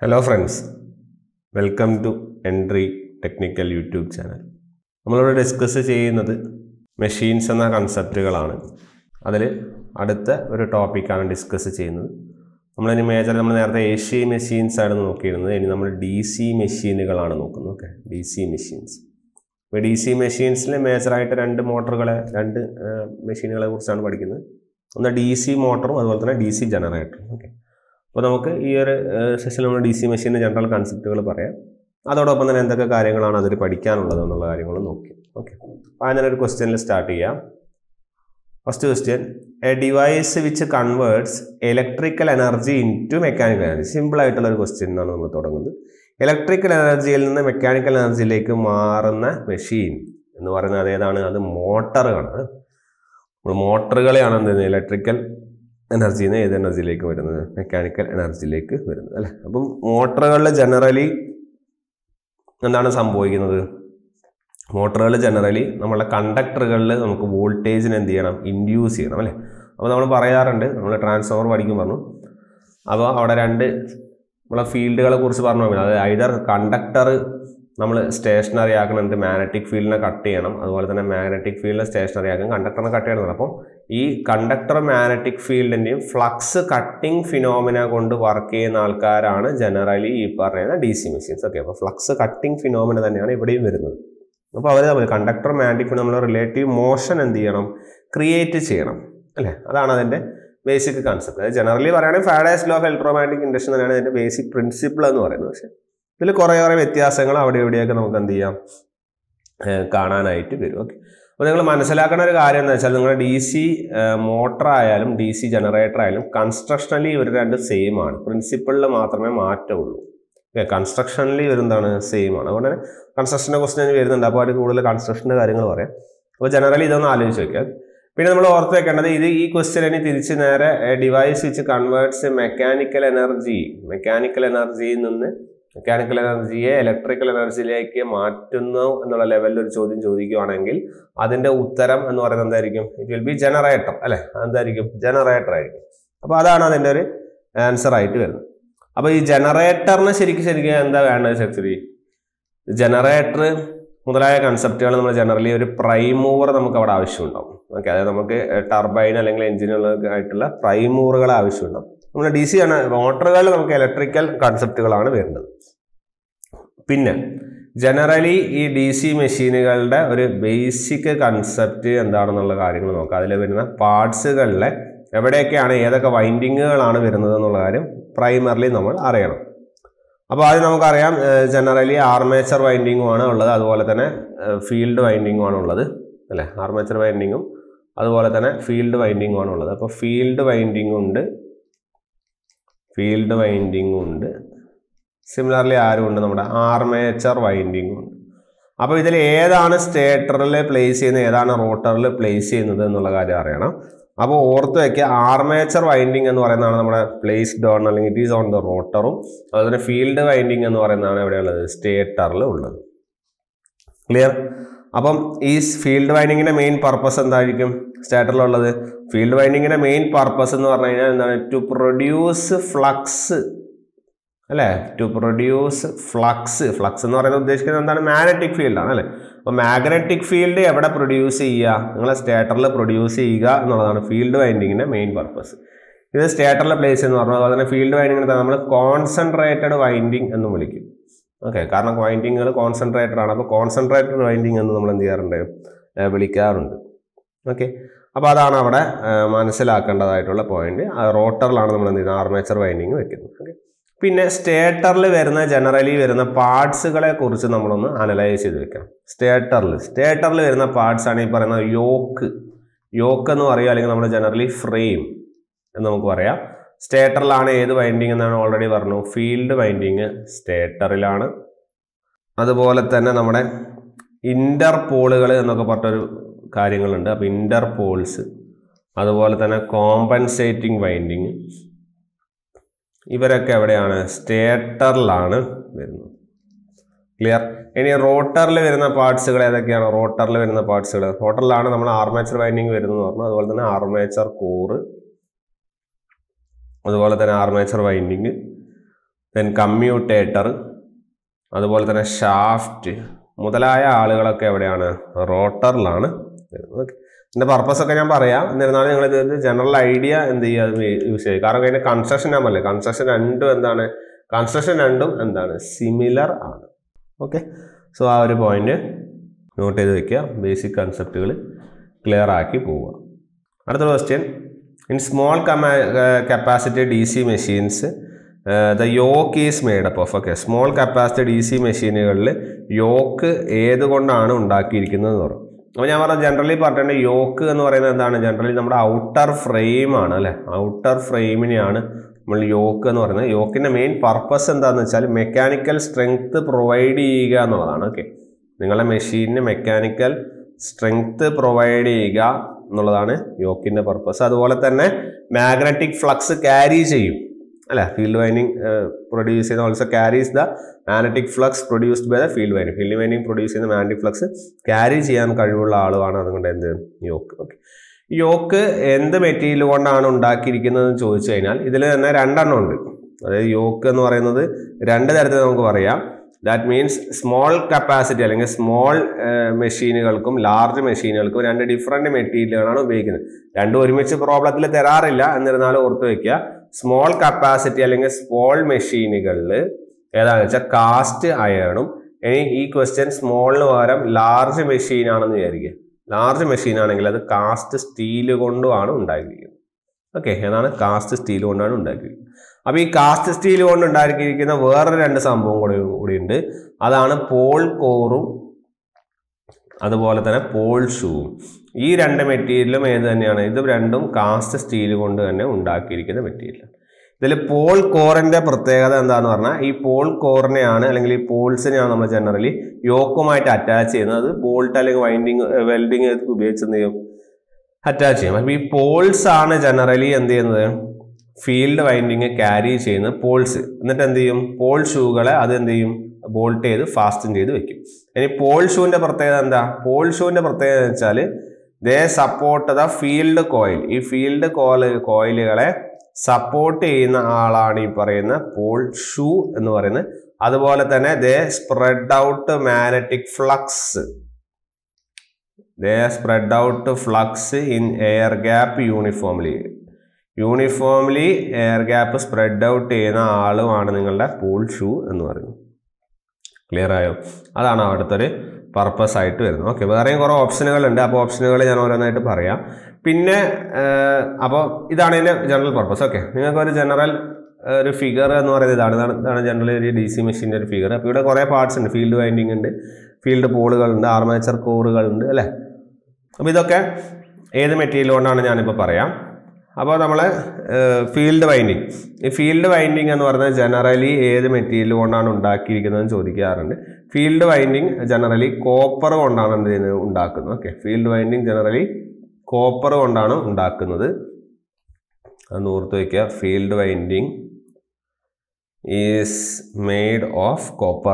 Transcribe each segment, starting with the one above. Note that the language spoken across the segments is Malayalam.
hello friends welcome to Entri technical YouTube channel നമ്മളിവിടെ ഡിസ്കസ് ചെയ്യുന്നത് മെഷീൻസ് എന്ന കൺസെപ്റ്റുകളാണ് അതിൽ അടുത്ത ഒരു ടോപ്പിക്കാണ് ഡിസ്കസ് ചെയ്യുന്നത് നമ്മളിനി മേജർ നമ്മൾ നേരത്തെ എ സി മെഷീൻസ് ആണ് നോക്കിയിരുന്നത് ഇനി നമ്മൾ ഡി സി മെഷീനുകളാണ് നോക്കുന്നത് ഓക്കെ ഡി സി മെഷീൻസ് ഇപ്പോൾ ഡി സി മെഷീൻസിൽ മേജറായിട്ട് രണ്ട് മോട്ടറുകളെ രണ്ട് മെഷീനുകളെ കുറിച്ചാണ് പഠിക്കുന്നത് ഒന്ന് ഡി സി മോട്ടറും അതുപോലെ തന്നെ ഡി സി ജനറേറ്ററും ഓക്കെ അപ്പോൾ നമുക്ക് ഈ ഒരു സെഷനിൽ നമ്മൾ ഡി സി മെഷീൻ്റെ ജനറൽ കൺസെപ്റ്റുകൾ പറയാം അതോടൊപ്പം തന്നെ എന്തൊക്കെ കാര്യങ്ങളാണ് അതിൽ പഠിക്കാനുള്ളത് എന്നുള്ള കാര്യങ്ങൾ നോക്കി ഓക്കെ അപ്പോൾ അങ്ങനെ ഒരു ക്വസ്റ്റ്യനിൽ സ്റ്റാർട്ട് ചെയ്യാം first question a device which converts electrical energy into mechanical energy simple ആയിട്ടുള്ള ഒരു ക്വസ്റ്റ്യൻ എന്നാണ് നമ്മൾ തുടങ്ങുന്നത് ഇലക്ട്രിക്കൽ എനർജിയിൽ നിന്ന് മെക്കാനിക്കൽ എനർജിയിലേക്ക് മാറുന്ന മെഷീൻ എന്ന് പറയുന്നത് അതേതാണ് അത് മോട്ടറുകളാണ് നമ്മൾ മോട്ടറുകളെയാണ് എന്ത് ചെയ്യുന്നത് ഇലക്ട്രിക്കൽ എനർജിയിൽ നിന്ന് ഏത് എനർജിയിലേക്ക് വരുന്നത് മെക്കാനിക്കൽ എനർജിയിലേക്ക് വരുന്നത് അല്ലേ അപ്പം മോട്ടറുകളിൽ ജനറലി എന്താണ് സംഭവിക്കുന്നത് മോട്ടറുകൾ ജനറലി നമ്മളെ കണ്ടക്ടറുകളിൽ നമുക്ക് വോൾട്ടേജിന് എന്ത് ചെയ്യണം ഇൻഡ്യൂസ് ചെയ്യണം അല്ലേ അപ്പോൾ നമ്മൾ പറയാറുണ്ട് നമ്മൾ ട്രാൻസ്ഫോമർ പഠിക്കും പറഞ്ഞു അപ്പോൾ അവിടെ രണ്ട് നമ്മളെ ഫീൽഡുകളെ കുറിച്ച് പറഞ്ഞു അതായത് ഐദർ കണ്ടക്ടർ നമ്മൾ സ്റ്റേഷനറി ആക്കണം എന്നിട്ട് മാഗ്നറ്റിക് ഫീൽഡിനെ കട്ട് ചെയ്യണം അതുപോലെ തന്നെ മാഗ്നറ്റിക് ഫീൽഡിനെ സ്റ്റേഷനറി ആക്കണം കണ്ടക്ടറിനെ കട്ട് ചെയ്യണം അപ്പം ഈ കണ്ടക്ടർ മാഗ്നറ്റിക് ഫീൽഡിൻ്റെയും ഫ്ലക്സ് കട്ടിംഗ് ഫിനോമിന കൊണ്ട് വർക്ക് ചെയ്യുന്ന ആൾക്കാരാണ് ജനറലി ഈ പറയുന്ന ഡി സി മെഷീൻസ് ഓക്കെ അപ്പോൾ ഫ്ലക്സ് കട്ടിംഗ് ഫിനോമിന തന്നെയാണ് ഇവിടെയും വരുന്നത് അപ്പോൾ അവർ തമ്മിൽ കണ്ടക്ടർ മാഗ്നറ്റിക് നമ്മൾ റിലേറ്റീവ് മോഷൻ എന്ത് ചെയ്യണം ക്രിയേറ്റ് ചെയ്യണം അല്ലേ അതാണ് അതിൻ്റെ ബേസിക് കൺസെപ്റ്റ് അതായത് ജനറലി പറയുകയാണെങ്കിൽ Faraday's law of electromagnetic induction തന്നെയാണ് ഇതിൻ്റെ ബേസിക് പ്രിൻസിപ്പിൾ എന്ന് പറയുന്നത് പക്ഷേ ഇതിൽ കുറേ കുറേ വ്യത്യാസങ്ങൾ അവിടെ ഇവിടെയൊക്കെ നമുക്ക് എന്ത് ചെയ്യാം കാണാനായിട്ട് വരും ഓക്കെ അപ്പോൾ നിങ്ങൾ മനസ്സിലാക്കേണ്ട ഒരു കാര്യം എന്ന് വെച്ചാൽ നിങ്ങളുടെ ഡി സി മോട്ടർ ആയാലും ഡി സി ജനറേറ്റർ ആയാലും കൺസ്ട്രക്ഷനലി ഇവർ രണ്ട് സെയിം ആണ് പ്രിൻസിപ്പിളിൽ മാത്രമേ മാറ്റമുള്ളൂ ഓക്കെ കൺസ്ട്രക്ഷനിൽ വരുന്നതാണ് സെയിം ആണ് അതുകൊണ്ട് തന്നെ കൺസ്ട്രക്ഷനെ ക്വസ്റ്റൻ വരുന്നുണ്ട് അപ്പോൾ അതിൽ കൂടുതൽ കൺസ്ട്രക്ഷൻ്റെ കാര്യങ്ങൾ പറയാം അപ്പോൾ ജനറലി ഇതൊന്ന് ആലോചിച്ച് വെക്കാം പിന്നെ നമ്മൾ ഓർത്ത് വെക്കേണ്ടത് ഇത് ഈ ക്വസ്റ്റ്യൻ തിരിച്ച് നേരെ ഡിവൈസ് വെച്ച് കൺവേർട്സ് മെക്കാനിക്കൽ എനർജി മെക്കാനിക്കൽ എനർജിയിൽ നിന്ന് മെക്കാനിക്കൽ എനർജിയെ ഇലക്ട്രിക്കൽ എനർജിയിലേക്ക് മാറ്റുന്നു എന്നുള്ള ലെവലിൽ ഒരു ചോദ്യം ചോദിക്കുകയാണെങ്കിൽ അതിന്റെ ഉത്തരം എന്ന് പറയുന്നത് എന്തായിരിക്കും ഇറ്റ് വിൽ ബി ജനറേറ്റർ അല്ലെ എന്തായിരിക്കും ജനറേറ്റർ ആയിരിക്കും അപ്പോൾ അതാണ് അതിൻ്റെ ഒരു ആൻസർ ആയിട്ട് വരുന്നത് അപ്പോൾ ഈ ജനറേറ്ററിന് ശരിക്കും ശരിക്കും എന്താ വേണ്ടത് ആക്ച്വലി ജനറേറ്റർ മുതലായ കൺസെപ്റ്റുകൾ നമ്മൾ ജനറലി ഒരു പ്രൈം മൂവർ നമുക്ക് അവിടെ ആവശ്യമുണ്ടാവും ഓക്കെ അതായത് നമുക്ക് ടർബൈൻ അല്ലെങ്കിൽ എഞ്ചിനുകൾക്ക് ആയിട്ടുള്ള പ്രൈം മൂവറുകൾ ആവശ്യമുണ്ടാവും നമ്മുടെ ഡി സി ആണ് മോട്ടറുകളിൽ നമുക്ക് ഇലക്ട്രിക്കൽ കൺസെപ്റ്റുകളാണ് വരുന്നത് പിന്നെ ജനറലി ഈ ഡി സി മെഷീനുകളുടെ ഒരു ബേസിക് കൺസെപ്റ്റ് എന്താണെന്നുള്ള കാര്യങ്ങൾ നോക്കാം അതിൽ വരുന്ന പാർട്സുകളിലെ എവിടെയൊക്കെയാണ് ഏതൊക്കെ വൈൻഡിങ്ങുകളാണ് വരുന്നത് എന്നുള്ള കാര്യം പ്രൈമറിലി നമ്മൾ അറിയണം അപ്പോൾ ആദ്യം നമുക്കറിയാം ജനറലി ആർമേച്ചർ വൈൻഡിങ്ങും ആണ് ഉള്ളത് അതുപോലെ തന്നെ ഫീൽഡ് വൈൻഡിങ്ങും ആണ് ഉള്ളത് അല്ലേ ആർമേച്ചർ വൈൻഡിങ്ങും അതുപോലെ തന്നെ ഫീൽഡ് വൈൻഡിങ്ങും ആണ് ഉള്ളത് അപ്പോൾ ഫീൽഡ് വൈൻഡിങ് ഉണ്ട് ഫീൽഡ് വൈൻഡിങ്ങും ഉണ്ട് സിമിലർലി ആരും ഉണ്ട് നമ്മുടെ ആർമേച്ചർ വൈൻഡിങ്ങും ഉണ്ട് അപ്പോൾ ഇതിൽ ഏതാണ് സ്റ്റേറ്ററിൽ പ്ലേസ് ചെയ്യുന്നത് ഏതാണ് റോട്ടറിൽ പ്ലേസ് ചെയ്യുന്നത് എന്നുള്ള കാര്യം അറിയണം അപ്പോൾ ഓർത്ത് വയ്ക്കുക ആർമേച്ചർ വൈൻഡിങ് എന്ന് പറയുന്നതാണ് നമ്മുടെ പ്ലേസ്ഡ് ഓൺ അല്ലെങ്കിൽ ഇറ്റ് ഈസ് ഓൺ ദ റോട്ടറും അതുപോലെ തന്നെ ഫീൽഡ് വൈൻഡിങ് എന്ന് പറയുന്നതാണ് എവിടെയുള്ളത് സ്റ്റേറ്ററിൽ ഉള്ളത് ക്ലിയർ അപ്പം ഈ ഫീൽഡ് വൈൻഡിങ്ങിൻ്റെ മെയിൻ പർപ്പസ് എന്തായിരിക്കും സ്റ്റേറ്ററിലുള്ളത് ഫീൽഡ് വൈൻഡിങ്ങിൻ്റെ മെയിൻ പർപ്പസ് എന്ന് പറഞ്ഞു കഴിഞ്ഞാൽ എന്താണ് ടു പ്രൊഡ്യൂസ് ഫ്ലക്സ് അല്ലേ ടു പ്രൊഡ്യൂസ് ഫ്ലക്സ് ഫ്ലക്സ് എന്ന് പറയുന്നത് ഉദ്ദേശിക്കുന്നത് എന്താണ് മാഗ്നറ്റിക് ഫീൽഡാണ് അല്ലേ അപ്പോൾ മാഗ്നറ്റിക് ഫീൽഡ് എവിടെ പ്രൊഡ്യൂസ് ചെയ്യുക നിങ്ങളെ സ്റ്റേറ്ററിൽ പ്രൊഡ്യൂസ് ചെയ്യുക എന്നുള്ളതാണ് ഫീൽഡ് വൈൻഡിങ്ങിൻ്റെ മെയിൻ പർപ്പസ് ഇത് സ്റ്റേറ്ററിലെ പ്ലേസ് എന്ന് പറഞ്ഞാൽ അതുപോലെ തന്നെ ഫീൽഡ് വൈൻഡിങ്ങിനെ നമ്മൾ കോൺസെൻട്രേറ്റഡ് വൈൻഡിങ് എന്ന് വിളിക്കും ഓക്കെ കാരണം വൈൻഡിങ്ങുകൾ കോൺസെൻട്രേറ്റഡ് ആണ് അപ്പോൾ കോൺസെൻട്രേറ്റഡ് വൈൻഡിങ് എന്ന് നമ്മൾ എന്ത് ചെയ്യാറുണ്ട് വിളിക്കാറുണ്ട് ഓക്കെ അപ്പോൾ അതാണ് അവിടെ മനസ്സിലാക്കേണ്ടതായിട്ടുള്ള പോയിന്റ് റോട്ടറിലാണ് നമ്മൾ എന്ത് ചെയ്യുന്നത് ആർമേച്ചർ വൈൻഡിങ് വെക്കുന്നത് ഓക്കെ പിന്നെ സ്റ്റേറ്ററിൽ വരുന്ന ജനറലി വരുന്ന പാർട്സുകളെ കുറിച്ച് നമ്മളൊന്ന് അനലൈസ് ചെയ്ത് വെക്കണം സ്റ്റേറ്ററിൽ സ്റ്റേറ്ററിൽ വരുന്ന പാർട്സ് ആണ് ഈ പറയുന്ന യോക്ക് യോക്ക് എന്ന് പറയുക അല്ലെങ്കിൽ നമ്മൾ ജനറലി ഫ്രെയിം എന്ന് നമുക്ക് പറയാം സ്റ്റേറ്ററിലാണ് ഏത് വൈൻഡിങ് എന്നാണ് ഓൾറെഡി പറഞ്ഞു ഫീൽഡ് വൈൻഡിങ് സ്റ്റേറ്ററിലാണ് അതുപോലെ തന്നെ നമ്മുടെ ഇൻ്റർ പോളുകൾ എന്നൊക്കെ പറഞ്ഞൊരു കാര്യങ്ങളുണ്ട് അപ്പോൾ ഇൻ്റർ പോൾസ് അതുപോലെ തന്നെ കോമ്പൻസേറ്റിംഗ് വൈൻഡിങ് ഇവരൊക്കെ എവിടെയാണ് സ്റ്റേറ്ററിലാണ് വരുന്നത് ക്ലിയർ ഇനി റോട്ടറിൽ വരുന്ന പാർട്സുകൾ ഏതൊക്കെയാണ് റോട്ടറിൽ വരുന്ന പാർട്സുകൾ റോട്ടറിലാണ് നമ്മൾ ആർമേച്ചർ വൈൻഡിങ് വരുന്നത് പറഞ്ഞു അതുപോലെ തന്നെ ആർമേച്ചർ കോറ് അതുപോലെ തന്നെ ആർമേച്ചർ വൈൻഡിങ് ദെൻ കമ്മ്യൂട്ടേറ്റർ അതുപോലെ തന്നെ ഷാഫ്റ്റ് മുതലായ ആളുകളൊക്കെ എവിടെയാണ് റോട്ടറിലാണ് ഓക്കെ ഇതിൻ്റെ പർപ്പസ് ഒക്കെ ഞാൻ പറയാം എന്നിരുന്നാലും നിങ്ങൾ ഇത് ജനറൽ ഐഡിയ എന്ത് ചെയ്യുക യൂസ് ചെയ്യുക കാരണം അതിൻ്റെ കൺസ്ട്രക്ഷൻ ഞാൻ പറഞ്ഞില്ലേ കൺസ്ട്രക്ഷൻ രണ്ടും എന്താണ് കൺസ്ട്രക്ഷൻ രണ്ടും എന്താണ് സിമിലർ ആണ് ഓക്കെ സോ ആ ഒരു പോയിന്റ് നോട്ട് ചെയ്ത് വെക്കുക ബേസിക് കൺസെപ്റ്റുകൾ ക്ലിയർ ആക്കി പോവുക അടുത്ത question in small capacity D C machines the yoke is made up of okay small capacity D C മെഷീനുകളിൽ യോക്ക് ഏത് കൊണ്ടാണ് ഉണ്ടാക്കിയിരിക്കുന്നത് എന്ന് പറയും അപ്പോൾ ഞാൻ പറഞ്ഞ ജനറലി പറഞ്ഞിട്ടുണ്ട് യോക്ക് എന്ന് പറയുന്നത് എന്താണ് ജനറലി നമ്മുടെ ഔട്ടർ ഫ്രെയിം ആണ് അല്ലേ ഔട്ടർ ഫ്രെയിമിനെയാണ് നമ്മൾ യോക്ക് എന്ന് പറയുന്നത് യോക്കിൻ്റെ മെയിൻ പർപ്പസ് എന്താണെന്ന് വെച്ചാൽ മെക്കാനിക്കൽ സ്ട്രെങ്ത് പ്രൊവൈഡ് ചെയ്യുക എന്നുള്ളതാണ് ഓക്കെ നിങ്ങളുടെ മെഷീനിന് മെക്കാനിക്കൽ സ്ട്രെങ്ത് പ്രൊവൈഡ് ചെയ്യുക എന്നുള്ളതാണ് യോക്കിൻ്റെ പർപ്പസ് അതുപോലെ തന്നെ മാഗ്നറ്റിക് ഫ്ലക്സ് ക്യാരി ചെയ്യും അല്ല ഫീൽഡ് വൈൻഡിങ് പ്രൊഡ്യൂസ് ചെയ്യുന്ന also carries the magnetic flux produced by the field winding field winding produce ചെയ്യുന്ന മാഗ്നറ്റിക് ഫ്ലക്സ് ക്യാരി ചെയ്യാൻ കഴിവുള്ള ആളുമാണ് അതുകൊണ്ട് എന്ത് യോക്ക് ഓക്കെ യോക്ക് എന്ത് മെറ്റീരിയൽ കൊണ്ടാണ് ഉണ്ടാക്കിയിരിക്കുന്നതെന്ന് ചോദിച്ചു കഴിഞ്ഞാൽ ഇതിൽ തന്നെ രണ്ടെണ്ണം ഉണ്ട് അതായത് യോക്ക് എന്ന് പറയുന്നത് രണ്ട് തരത്തിൽ നമുക്ക് പറയാം ദാറ്റ് മീൻസ് സ്മോൾ കപ്പാസിറ്റി അല്ലെങ്കിൽ സ്മോൾ മെഷീനുകൾക്കും ലാർജ് മെഷീനുകൾക്കും രണ്ട് ഡിഫറെൻറ്റ് മെറ്റീരിയലുകളാണ് ഉപയോഗിക്കുന്നത് രണ്ടും ഒരുമിച്ച് പ്രോബ്ലത്തിൽ തരാറില്ല എന്നിരുന്നാലും ഓർത്ത് വയ്ക്കുക സ്മോൾ കപ്പാസിറ്റി അല്ലെങ്കിൽ സ്മോൾ മെഷീനുകളിൽ ഏതാണെന്ന് വെച്ചാൽ കാസ്റ്റ് അയണും ഇനി ഈ ക്വസ്റ്റ്യൻ സ്മോളിന് പകരം ലാർജ് മെഷീൻ ആണെന്ന് വിചാരിക്കുക ലാർജ് മെഷീൻ ആണെങ്കിൽ അത് കാസ്റ്റ് സ്റ്റീൽ കൊണ്ടുമാണ് ഉണ്ടാക്കിയിരിക്കുന്നത് ഓക്കെ ഏതാണ് കാസ്റ്റ് സ്റ്റീൽ കൊണ്ടാണ് ഉണ്ടാക്കിയിരിക്കുന്നത് അപ്പോൾ ഈ കാസ്റ്റ് സ്റ്റീൽ കൊണ്ട് ഉണ്ടാക്കിയിരിക്കുന്ന വേറെ രണ്ട് സംഭവം കൂടി കൂടി ഉണ്ട് അതാണ് പോൾ കോറും അതുപോലെ തന്നെ പോൾ ഷൂവും ഈ രണ്ട് മെറ്റീരിയലും ഏത് തന്നെയാണ് ഇത് രണ്ടും കാസ്റ്റ് സ്റ്റീൽ കൊണ്ട് തന്നെ ഉണ്ടാക്കിയിരിക്കുന്ന മെറ്റീരിയൽ ഇതിൽ പോൾ കോറിന്റെ പ്രത്യേകത എന്താന്ന് പറഞ്ഞാൽ ഈ പോൾ കോറിനെയാണ് അല്ലെങ്കിൽ ഈ പോൾസിനെയാണ് നമ്മൾ ജനറലി യോക്കുമായിട്ട് അറ്റാച്ച് ചെയ്യുന്നത് അത് ബോൾട്ട് അല്ലെങ്കിൽ വൈൻഡിങ് വെൽഡിങ് ഉപയോഗിച്ച് എന്ത് ചെയ്യും അറ്റാച്ച് ചെയ്യും അപ്പോൾ ഈ പോൾസ് ആണ് ജനറലി എന്ത് ചെയ്യുന്നത് ഫീൽഡ് വൈൻഡിങ് ക്യാരി ചെയ്യുന്ന പോൾസ് എന്നിട്ട് എന്ത് ചെയ്യും പോൾ ഷൂകളെ അത് എന്ത് ചെയ്യും ബോൾട്ട് ചെയ്ത് ഫാസ്റ്റൻ ചെയ്ത് വെക്കും ഇനി പോൾ ഷൂവിന്റെ പ്രത്യേകത എന്താ പോൾ ഷൂവിന്റെ പ്രത്യേകത എന്ന് വെച്ചാൽ they support the field coil ഈ ഫീൽഡ് കോയിൽ കോയിലുകളെ സപ്പോർട്ട് ചെയ്യുന്ന ആളാണ് ഈ പറയുന്ന പോൾ ഷൂ എന്ന് പറയുന്നത് അതുപോലെ തന്നെ they spread out magnetic flux they spread out flux in air gap uniformly uniformly air gap spread out ചെയ്യുന്ന ആളുമാണ് നിങ്ങളുടെ പൂൾ ഷൂ എന്ന് പറയുന്നത് ക്ലിയർ ആയോ അതാണ് അവിടുത്തെ ഒരു പർപ്പസ് ആയിട്ട് വരുന്നത് ഓക്കെ വേറെയും കുറേ ഓപ്ഷനുകൾ ഉണ്ട് അപ്പോൾ ഓപ്ഷനുകൾ ഞാൻ ഓരോന്നായിട്ട് പറയാം പിന്നെ അപ്പോൾ ഇതാണ് ഇതിൻ്റെ ജനറൽ പർപ്പസ് ഓക്കെ നിങ്ങൾക്ക് ഒരു ജനറൽ ഒരു ഫിഗർ എന്ന് പറയുന്നത് ഇതാണ് ഇതാണ് ഇതാണ് ജനറൽ ഒരു ഡി സി മെഷീൻ്റെ ഒരു ഫിഗർ അപ്പോൾ ഇവിടെ കുറേ പാർട്സ് ഉണ്ട് ഫീൽഡ് വൈൻഡിങ് ഉണ്ട് ഫീൽഡ് പോളുകളുണ്ട് ആർമേച്ചർ കോറുകളുണ്ട് അല്ലേ അപ്പോൾ ഇതൊക്കെ ഏത് മെറ്റീരിയൽ കൊണ്ടാണ് ഞാനിപ്പോൾ പറയാം അപ്പോൾ നമ്മൾ ഫീൽഡ് വൈൻഡിങ് ഈ ഫീൽഡ് വൈൻഡിങ് എന്ന് പറയുന്നത് ജനറലി ഏത് മെറ്റീരിയൽ കൊണ്ടാണ് ഉണ്ടാക്കിയിരിക്കുന്നതെന്ന് ചോദിക്കാറുണ്ട് ഫീൽഡ് വൈൻഡിങ് ജനറലി കോപ്പർ കൊണ്ടാണ് എന്ത് ചെയ്യുന്നത് ഉണ്ടാക്കുന്നത് okay field winding generally copper കൊണ്ടാണ് ഉണ്ടാക്കുന്നത് അത് ഓർത്ത് വയ്ക്കുക field winding is made of copper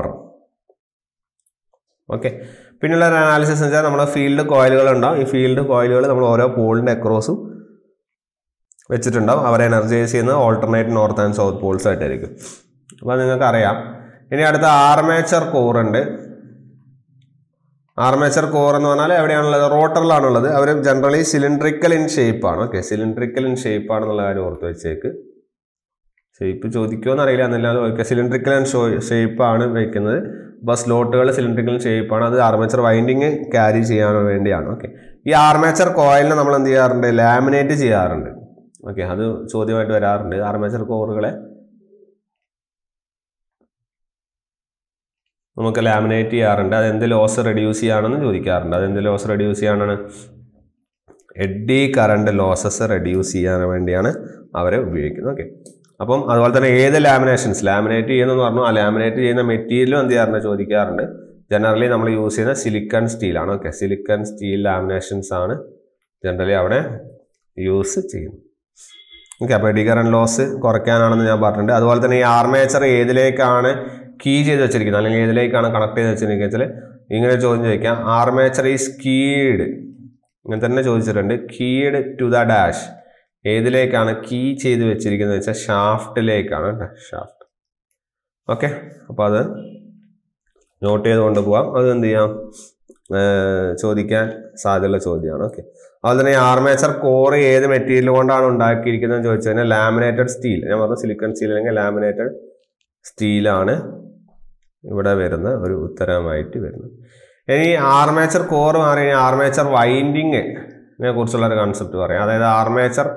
okay പിന്നെയുള്ള ഒരു അനാലിസിസ് എന്ന് വെച്ചാൽ നമ്മൾ ഫീൽഡ് കോയിലുകൾ ഉണ്ടാവും ഈ ഫീൽഡ് കോയിലുകൾ നമ്മൾ ഓരോ പോളിൻ്റെ അക്രോസും വെച്ചിട്ടുണ്ടാവും അവരെ എനർജൈസ് ചെയ്യുന്നത് alternate north and south poles ആയിട്ടായിരിക്കും അപ്പോൾ നിങ്ങൾക്ക് അറിയാം ഇനി അടുത്ത ആർമേച്ചർ കോർ ഉണ്ട് ആർമേച്ചർ കോർ എന്ന് പറഞ്ഞാൽ എവിടെയാണുള്ളത് റോട്ടറിലാണുള്ളത് അവർ ജനറലി സിലിണ്ട്രിക്കൽ ഇൻ ഷേപ്പാണ് ഓക്കെ സിലിണ്ട്രിക്കൽ ഇൻ ഷേപ്പാണെന്നുള്ള കാര്യം ഓർത്ത് വെച്ചേക്ക് ഷേപ്പ് ചോദിക്കുമോ അറിയില്ല എന്നല്ലാതെ ഓക്കെ സിലിണ്ട്രിക്കൽ ആൻഡ് ഷോ ഷേപ്പാണ് വയ്ക്കുന്നത് അപ്പോൾ സ്ലോട്ടുകൾ സിലിണ്ട്രിക്കൽ ഷേപ്പാണ് അത് ആർമേച്ചർ വൈൻഡിങ് ക്യാരി ചെയ്യാൻ വേണ്ടിയാണ് ഓക്കെ ഈ ആർമേച്ചർ കോയിലിനെ നമ്മൾ എന്ത് ചെയ്യാറുണ്ട് ലാമിനേറ്റ് ചെയ്യാറുണ്ട് ഓക്കെ അത് ചോദ്യമായിട്ട് വരാറുണ്ട് ആർമേച്ചർ കോറുകളെ നമുക്ക് ലാമിനേറ്റ് ചെയ്യാറുണ്ട് അത് എന്ത് ലോസ് റെഡ്യൂസ് ചെയ്യാണെന്ന് ചോദിക്കാറുണ്ട് അത് എന്ത് ലോസ് റെഡ്യൂസ് ചെയ്യാനാണ് എഡ്ഡി കറണ്ട് ലോസസ് റെഡ്യൂസ് ചെയ്യാൻ വേണ്ടിയാണ് അവരെ ഉപയോഗിക്കുന്നത് ഓക്കെ അപ്പം അതുപോലെ തന്നെ ഏത് ലാമിനേഷൻസ് ലാമിനേറ്റ് ചെയ്യുന്നതെന്ന് പറഞ്ഞു ആ ലാമിനേറ്റ് ചെയ്യുന്ന മെറ്റീരിയലും എന്ത് ചെയ്യാറുണ്ട് ചോദിക്കാറുണ്ട് ജനറലി നമ്മൾ യൂസ് ചെയ്യുന്ന സിലിക്കൺ സ്റ്റീലാണ് ഓക്കെ സിലിക്കൺ സ്റ്റീൽ ലാമിനേഷൻസ് ആണ് ജനറലി അവിടെ യൂസ് ചെയ്യുന്നത് ഓക്കെ അപ്പോൾ എഡി കറണ്ട് ലോസ് കുറയ്ക്കാനാണെന്ന് ഞാൻ പറഞ്ഞിട്ടുണ്ട് അതുപോലെ തന്നെ ഈ ആർമേച്ചർ ഏതിലേക്കാണ് കീ ചെയ്ത് വെച്ചിരിക്കുന്നത് അല്ലെങ്കിൽ ഏതിലേക്കാണ് കണക്ട് ചെയ്ത് വെച്ചിരിക്കുന്നത് വെച്ചാൽ ഇങ്ങനെ ചോദ്യം ചോദിക്കാം ആർമേച്ചർ ഈസ് കീഡ് ഇങ്ങനെ തന്നെ ചോദിച്ചിട്ടുണ്ട് കീഡ് ടു ദ ഡാഷ് ഏതിലേക്കാണ് കീ ചെയ്ത് വെച്ചിരിക്കുന്നത് വെച്ചാൽ ഷാഫ്റ്റിലേക്കാണ് കേട്ടോ ഷാഫ്റ്റ് ഓക്കെ അപ്പോൾ അത് നോട്ട് ചെയ്തുകൊണ്ട് പോവാം അത് എന്ത് ചെയ്യാം ഏർ ചോദിക്കാൻ സാധ്യതയുള്ള ചോദ്യമാണ് ഓക്കെ അതുപോലെ തന്നെ ആർമേച്ചർ കോർ ഏത് മെറ്റീരിയൽ കൊണ്ടാണ് ഉണ്ടാക്കിയിരിക്കുന്നത് എന്ന് ചോദിച്ചു കഴിഞ്ഞാൽ ലാമിനേറ്റഡ് സ്റ്റീൽ ഞാൻ പറഞ്ഞു സിലിക്കൺ സ്റ്റീൽ അല്ലെങ്കിൽ ലാമിനേറ്റഡ് സ്റ്റീലാണ് ഇവിടെ വരുന്ന ഒരു ഉത്തരമായിട്ട് വരുന്നത് ഇനി ആർമേച്ചർ കോർ മാറി കഴിഞ്ഞാൽ ആർമേച്ചർ വൈൻഡിങ്ങിനെ കുറിച്ചുള്ള ഒരു കൺസെപ്റ്റ് പറയാം അതായത് ആർമേച്ചർ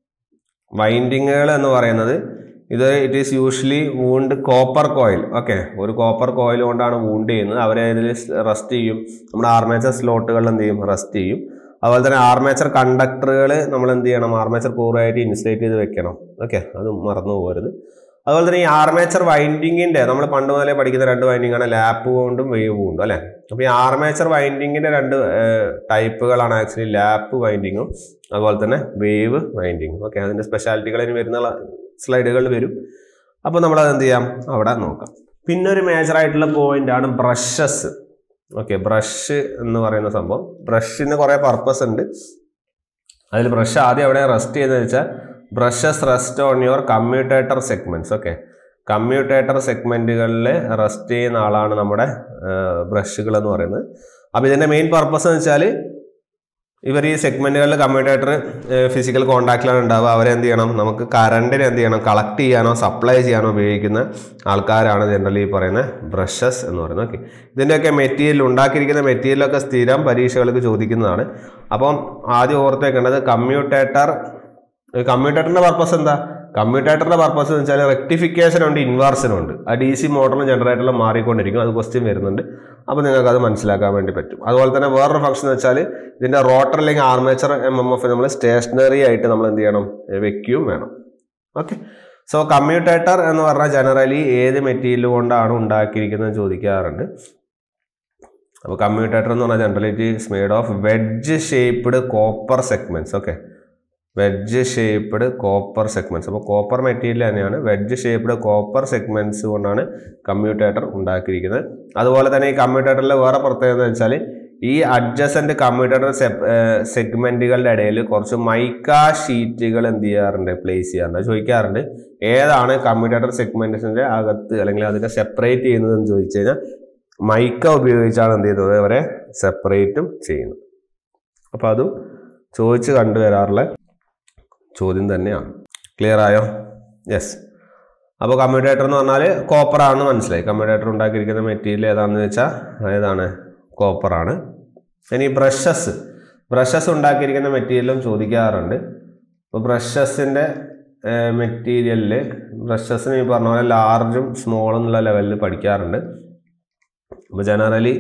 വൈൻഡിങ്ങുകൾ എന്ന് പറയുന്നത് ഇത് it is usually wound copper coil okay ഒരു കോപ്പർ കോയിൽ കൊണ്ടാണ് വൂണ്ട് ചെയ്യുന്നത് അവരെ ഇതിൽ റെസ്റ്റ് ചെയ്യും നമ്മുടെ ആർമേച്ചർ സ്ലോട്ടുകളിൽ എന്ത് ചെയ്യും റെസ്റ്റ് ചെയ്യും അതുപോലെ തന്നെ ആർമേച്ചർ കണ്ടക്ടറുകൾ നമ്മൾ എന്ത് ചെയ്യണം ആർമേച്ചർ കൂറായിട്ട് ഇൻസുലേറ്റ് ചെയ്ത് വെക്കണം ഓക്കെ അത് മറന്നു പോകരുത് അതുപോലെ തന്നെ ഈ ആർമേച്ചർ വൈൻഡിങ്ങിന്റെ നമ്മൾ പണ്ട് മുതലേ പഠിക്കുന്ന രണ്ട് വൈൻഡിങ് ആണ് ലാപ്പ് കൊണ്ടും വേവ് കൊണ്ടും അല്ലെ അപ്പോൾ ഈ ആർമേച്ചർ വൈൻഡിങ്ങിന്റെ രണ്ട് ടൈപ്പുകളാണ് ആക്ച്വലി ലാപ്പ് വൈൻഡിങ്ങും അതുപോലെ തന്നെ വേവ് വൈൻഡിങ്ങും ഓക്കെ അതിന്റെ സ്പെഷ്യാലിറ്റികൾ ഇനി വരുന്ന സ്ലൈഡുകളിൽ വരും അപ്പോൾ നമ്മൾ അത് എന്ത് ചെയ്യാം അവിടെ നോക്കാം പിന്നെ ഒരു മേജർ ആയിട്ടുള്ള പോയിന്റ് ആണ് ബ്രഷസ് ഓക്കെ ബ്രഷ് എന്ന് പറയുന്ന സംഭവം ബ്രഷിന് കുറേ പർപ്പസ് ഉണ്ട് അതിൽ ബ്രഷ് ആദ്യം എവിടെ റെസ്റ്റ് ചെയ്യുന്നത് വെച്ചാൽ brushes rest on your commutator segments okay commutator സെഗ്മെന്റുകളിൽ റെസ്റ്റ് ചെയ്യുന്ന ആളാണ് നമ്മുടെ ബ്രഷുകൾ എന്ന് പറയുന്നത് അപ്പോൾ ഇതിന്റെ മെയിൻ പർപ്പസ് എന്ന് വെച്ചാൽ ഇവർ ഈ സെഗ്മെന്റുകളിൽ കമ്മ്യൂട്ടേറ്റർ ഫിസിക്കൽ കോണ്ടാക്റ്റിലാണ് ഉണ്ടാവുക അവരെ എന്ത് ചെയ്യണം നമുക്ക് കറണ്ടിനെ എന്ത് ചെയ്യണം കളക്ട് ചെയ്യാനോ സപ്ലൈ ചെയ്യാനോ ഉപയോഗിക്കുന്ന ആൾക്കാരാണ് ജനറലി ഈ പറയുന്ന ബ്രഷസ് എന്ന് പറയുന്നത് ഓക്കെ ഇതിൻ്റെയൊക്കെ മെറ്റീരിയൽ ഉണ്ടാക്കിയിരിക്കുന്ന മെറ്റീരിയലൊക്കെ സ്ഥിരം പരീക്ഷകൾക്ക് ചോദിക്കുന്നതാണ് അപ്പം ആദ്യം ഓർത്ത് വെക്കേണ്ടത് കമ്മ്യൂട്ടേറ്റർ കമ്മ്യൂട്ടേറ്ററിന്റെ പർപ്പസ് എന്താ കമ്മ്യൂട്ടേറ്ററിന്റെ പർപ്പസ് എന്ന് വെച്ചാൽ റെക്ടിഫിക്കേഷൻ ഉണ്ട് ഇൻവേർഷൻ ഉണ്ട് ആ ഡി സി മോട്ടറിലും ജനറേറ്ററിലും മാറിക്കൊണ്ടിരിക്കും അത് ക്വസ്റ്റ്യൻ വരുന്നുണ്ട് അപ്പോൾ നിങ്ങൾക്ക് അത് മനസ്സിലാക്കാൻ വേണ്ടി പറ്റും അതുപോലെ തന്നെ വേറൊരു ഫംഗ്ഷൻ എന്ന് വെച്ചാൽ ഇതിന്റെ റോട്ടർ അല്ലെങ്കിൽ ആർമേച്ചർ എം എം എഫ് നമ്മൾ സ്റ്റേഷനറി ആയിട്ട് നമ്മൾ എന്ത് ചെയ്യണം വെക്കുകയും വേണം ഓക്കെ സോ കമ്മ്യൂട്ടേറ്റർ എന്ന് പറഞ്ഞാൽ ജനറലി ഏത് മെറ്റീരിയൽ കൊണ്ടാണ് ഉണ്ടാക്കിയിരിക്കുന്നത് ചോദിക്കാറുണ്ട് അപ്പോൾ കമ്മ്യൂട്ടേറ്റർ എന്ന് പറഞ്ഞാൽ generally it is made of wedge shaped copper segments okay wedge shaped copper segments അപ്പോൾ കോപ്പർ മെറ്റീരിയൽ തന്നെയാണ് വെഡ്ജ് ഷേപ്ഡ് കോപ്പർ സെഗ്മെന്റ്സ് കൊണ്ടാണ് കമ്മ്യൂട്ടേറ്റർ ഉണ്ടാക്കിയിരിക്കുന്നത് അതുപോലെ തന്നെ ഈ കമ്മ്യൂട്ടേറ്ററിൽ വേറെ പ്രത്യേകത എന്ന് വെച്ചാൽ ഈ അഡ്ജസന്റ് കമ്മ്യൂട്ടേറ്റർ സെഗ്മെന്റുകളുടെ ഇടയിൽ കുറച്ച് മൈക്ക ഷീറ്റുകൾ എന്ത് ചെയ്യാറുണ്ട് പ്ലേസ് ചെയ്യാറുണ്ട് ചോദിക്കാറുണ്ട് ഏതാണ് കമ്മ്യൂട്ടേറ്റർ സെഗ്മെന്റ്സിന്റെ അകത്ത് അല്ലെങ്കിൽ അതിനെ സെപ്പറേറ്റ് ചെയ്യുന്നത് എന്ന് ചോദിച്ചു കഴിഞ്ഞാൽ മൈക്ക ഉപയോഗിച്ചാണ് എന്ത് ചെയ്യുന്നത് അവരെ സെപ്പറേറ്റും ചെയ്യുന്നത് അപ്പോൾ അതും ചോദിച്ച് കണ്ടുവരാറുള്ള ചോദ്യം തന്നെയാണ് ക്ലിയർ ആയോ യെസ് അപ്പോൾ കമ്മ്യൂട്ടേറ്റർ എന്ന് പറഞ്ഞാൽ കോപ്പർ ആണെന്ന് മനസ്സിലായി കമ്മ്യൂട്ടേറ്റർ ഉണ്ടാക്കിയിരിക്കുന്ന മെറ്റീരിയൽ ഏതാണെന്ന് വെച്ചാൽ ഏതാണ് കോപ്പറാണ് ഇനി ബ്രഷസ് ബ്രഷസ് ഉണ്ടാക്കിയിരിക്കുന്ന മെറ്റീരിയലും ചോദിക്കാറുണ്ട് അപ്പോൾ ബ്രഷസിൻ്റെ മെറ്റീരിയലിൽ ബ്രഷസിന് ഈ പറഞ്ഞ പോലെ ലാർജും സ്മോളും എന്നുള്ള ലെവലിൽ പഠിക്കാറുണ്ട് അപ്പോൾ ജനറലി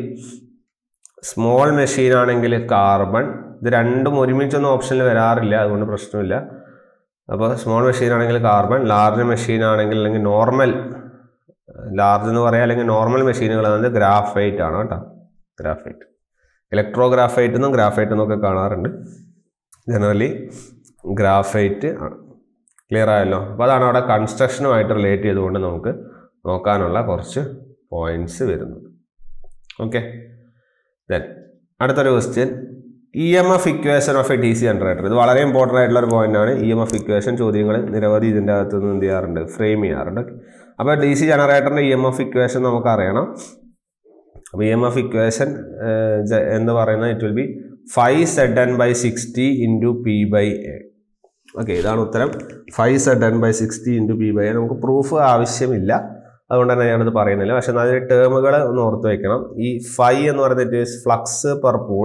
സ്മോൾ മെഷീൻ ആണെങ്കിൽ കാർബൺ ഇത് രണ്ടും ഒരുമിച്ചൊന്നും ഓപ്ഷനിൽ വരാറില്ല അതുകൊണ്ട് പ്രശ്നമില്ല അപ്പോൾ സ്മോൾ മെഷീൻ ആണെങ്കിൽ കാർബൺ ലാർജ് മെഷീൻ ആണെങ്കിൽ അല്ലെങ്കിൽ നോർമൽ ലാർജ് എന്ന് പറയാം അല്ലെങ്കിൽ നോർമൽ മെഷീനുകൾ എന്നത് ഗ്രാഫൈറ്റ് ആണ് കേട്ടോ ഗ്രാഫൈറ്റ് ഇലക്ട്രോഗ്രാഫൈറ്റ് എന്നും ഗ്രാഫൈറ്റ് എന്നൊക്കെ കാണാറുണ്ട് ജനറലി ഗ്രാഫൈറ്റ് ആണ് ക്ലിയർ ആയല്ലോ അപ്പോൾ അതാണ് അവിടെ കൺസ്ട്രക്ഷനുമായിട്ട് റിലേറ്റ് ചെയ്തുകൊണ്ട് നമുക്ക് നോക്കാനുള്ള കുറച്ച് പോയിന്റ്സ് വരുന്നത് ഓക്കെ ദെൻ അടുത്തൊരു question E M F equation of A D C generator ഇത് വളരെ ഇമ്പോർട്ടൻ്റ് ആയിട്ടുള്ള ഒരു പോയിന്റ് ആണ് ഇ എം എഫ് ഇക്വേഷൻ ചോദ്യങ്ങൾ നിരവധി ഇതിൻ്റെ അകത്ത് നിന്ന് എന്ത് ചെയ്യാറുണ്ട് ഫ്രെയിം ചെയ്യാറുണ്ട് അപ്പോൾ ഡി സി ജനറേറ്ററിൻ്റെ ഇ എം എഫ് ഇക്വേഷൻ നമുക്ക് അറിയണം അപ്പോൾ ഇ എം എഫ് ഇക്വേഷൻ എന്ന് പറയുന്നത് it will be phi Z N by sixty into P by A okay ഇതാണ് ഉത്തരം phi Z N by sixty into P by A നമുക്ക് പ്രൂഫ് ആവശ്യമില്ല അതുകൊണ്ട് തന്നെ ഞാനത് പറയുന്നില്ല പക്ഷെ അതിൽ ടേമുകൾ ഒന്ന് ഓർത്ത് വെക്കണം ഈ ഫൈവ് എന്ന് പറയുന്നത് flux per pole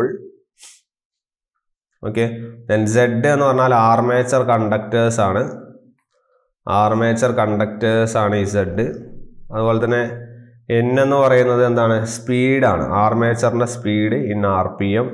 okay then Z എന്ന് പറഞ്ഞാൽ ആർമേച്ചർ കണ്ടക്ടേഴ്സ് ആണ് ആർമേച്ചർ കണ്ടക്ടേഴ്സ് ആണ് ഈ സെഡ് അതുപോലെ തന്നെ എൻ എന്ന് പറയുന്നത് എന്താണ് സ്പീഡാണ് ആർമേച്ചറിൻ്റെ speed in R P M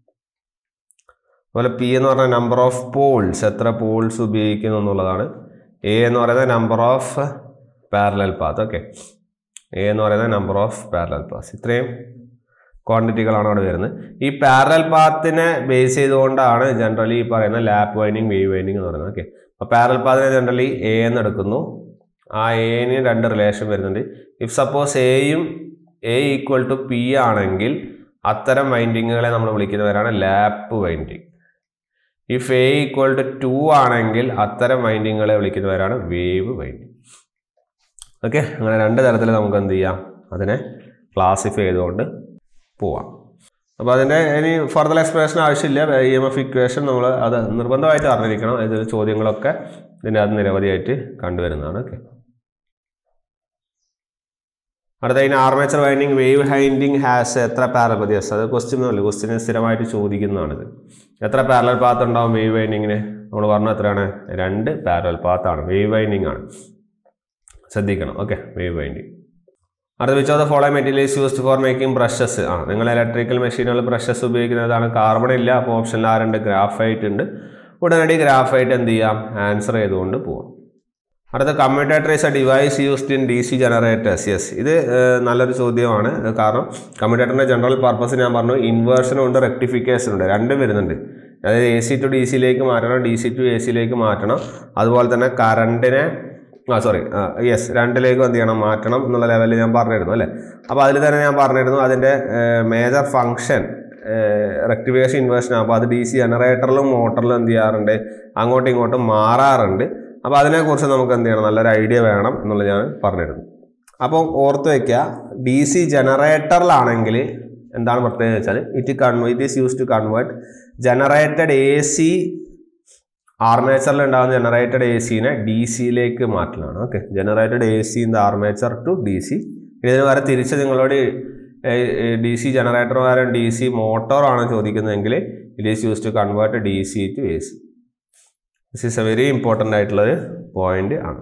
അതുപോലെ പി എന്ന് പറഞ്ഞാൽ നമ്പർ ഓഫ് പോൾസ് എത്ര പോൾസ് ഉപയോഗിക്കുന്നു എന്നുള്ളതാണ് എ എന്ന് പറയുന്നത് number of parallel path okay A എന്ന് പറയുന്നത് നമ്പർ ഓഫ് പാരലൽ പാത്ത് ഇത്രയും ക്വാണ്ടിറ്റികളാണ് അവിടെ വരുന്നത് ഈ പാരലൽ പാത്തിനെ ബേസ് ചെയ്തുകൊണ്ടാണ് ജനറലി ഈ പറയുന്ന ലാപ്പ് വൈൻഡിങ് വേവ് വൈൻഡിങ് എന്ന് പറയുന്നത് ഓക്കെ അപ്പോൾ പാരലൽ പാത്തിനെ ജനറലി എ എന്ന് എടുക്കുന്നു ആ എന് രണ്ട് റിലേഷൻ വരുന്നുണ്ട് ഇഫ് സപ്പോസ് എയും എ ഈക്വൽ ടു പി ആണെങ്കിൽ അത്തരം വൈൻഡിങ്ങുകളെ നമ്മൾ വിളിക്കുന്നവരാണ് lap winding if A equal to two ആണെങ്കിൽ അത്തരം വൈൻഡിങ്ങുകളെ വിളിക്കുന്നവരാണ് വേവ് വൈൻഡിങ് ഓക്കെ അങ്ങനെ രണ്ട് തരത്തിൽ നമുക്ക് എന്ത് ചെയ്യാം അതിനെ ക്ലാസിഫൈ ചെയ്തുകൊണ്ട് പോവാം അപ്പോൾ അതിൻ്റെ ഇനി ഫർദർ എക്സ്പ്ലനേഷൻ ആവശ്യമില്ല ഇ എം എഫ് ഇക്വേഷൻ നമ്മൾ അത് നിർബന്ധമായിട്ട് അറിഞ്ഞിരിക്കണം ഇതിൽ ചോദ്യങ്ങളൊക്കെ ഇതിൻ്റെ അത് നിരവധിയായിട്ട് കണ്ടുവരുന്നതാണ് ഓക്കെ അടുത്ത അതിന് armature winding wave winding has എത്ര പാരപതിയസ് അത് ക്വസ്റ്റ്യൻ ഒന്നുമില്ല ക്വസ്റ്റ്യന് സ്ഥിരമായിട്ട് ചോദിക്കുന്നതാണിത് എത്ര പാരലൽ പാത്ത് ഉണ്ടാവും വേവ് വൈൻഡിങ്ങിന് നമ്മൾ പറഞ്ഞ എത്രയാണ് രണ്ട് പാരലൽ പാത്താണ് വേവ് വൈൻഡിങ് ആണ് ശ്രദ്ധിക്കണം ഓക്കെ വേവ് വൈൻഡിങ് അടുത്ത which of the following materials used for making brushes ആ നിങ്ങൾ ഇലക്ട്രിക്കൽ മെഷീനുകൾ ബ്രഷസ് ഉപയോഗിക്കുന്നതാണ് കാർബൺ ഇല്ല അപ്പോൾ ഓപ്ഷനിൽ ആരുണ്ട് ഗ്രാഫൈറ്റ് ഉണ്ട് ഉടനടി ഗ്രാഫൈറ്റ് എന്ത് ചെയ്യാം ആൻസർ ചെയ്തുകൊണ്ട് പോവാം അടുത്ത commutator is a device used in D C generators yes ഇത് ഏഹ്, നല്ലൊരു ചോദ്യമാണ് ഇത് കാരണം കമ്മ്യൂട്ടേറ്ററിൻ്റെ ജനറൽ പർപ്പസ് ഞാൻ പറഞ്ഞു ഇൻവേർഷനും ഉണ്ട് റെക്ടിഫിക്കേഷൻ ഉണ്ട് രണ്ടും വരുന്നുണ്ട് അതായത് എ സി ടു ഡി സിയിലേക്ക് മാറ്റണം ഡി സി ടു എ സിയിലേക്ക് മാറ്റണം അതുപോലെ തന്നെ കറണ്ടിനെ ആ സോറി യെസ് രണ്ടിലേക്കും എന്ത് ചെയ്യണം മാറ്റണം എന്നുള്ള ലെവലിൽ ഞാൻ പറഞ്ഞിരുന്നു അല്ലേ അപ്പോൾ അതിൽ തന്നെ ഞാൻ പറഞ്ഞിരുന്നു അതിൻ്റെ മേജർ ഫങ്ഷൻ റെക്ടിഫിക്കേഷൻ ഇൻവേർഷൻ അപ്പോൾ അത് ഡി സി ജനറേറ്ററിലും മോട്ടറിലും എന്ത് ചെയ്യാറുണ്ട് അങ്ങോട്ടും ഇങ്ങോട്ടും മാറാറുണ്ട് അപ്പോൾ അതിനെക്കുറിച്ച് നമുക്ക് എന്ത് ചെയ്യണം നല്ലൊരു ഐഡിയ വേണം എന്നുള്ളത് ഞാൻ പറഞ്ഞിരുന്നു അപ്പോൾ ഓർത്ത് വയ്ക്കുക ഡി സി ജനറേറ്ററിലാണെങ്കിൽ എന്താണ് പ്രത്യേകത വെച്ചാൽ ഇറ്റ് കൺവേ it is use to convert generated A C ആർമേച്ചറിൽ ഉണ്ടാകുന്ന ജനറേറ്റഡ് എ സിനെ ഡി സിയിലേക്ക് മാറ്റലാണ് okay generated A C in the armature to D C ഇതിന് വരെ തിരിച്ച് നിങ്ങളോട് ഡി സി ജനറേറ്റർ പകരം ഡി സി മോട്ടോറാണ് ചോദിക്കുന്നതെങ്കിൽ it is use to convert D C to A C this is a very important ആയിട്ടുള്ളൊരു പോയിന്റ് ആണ്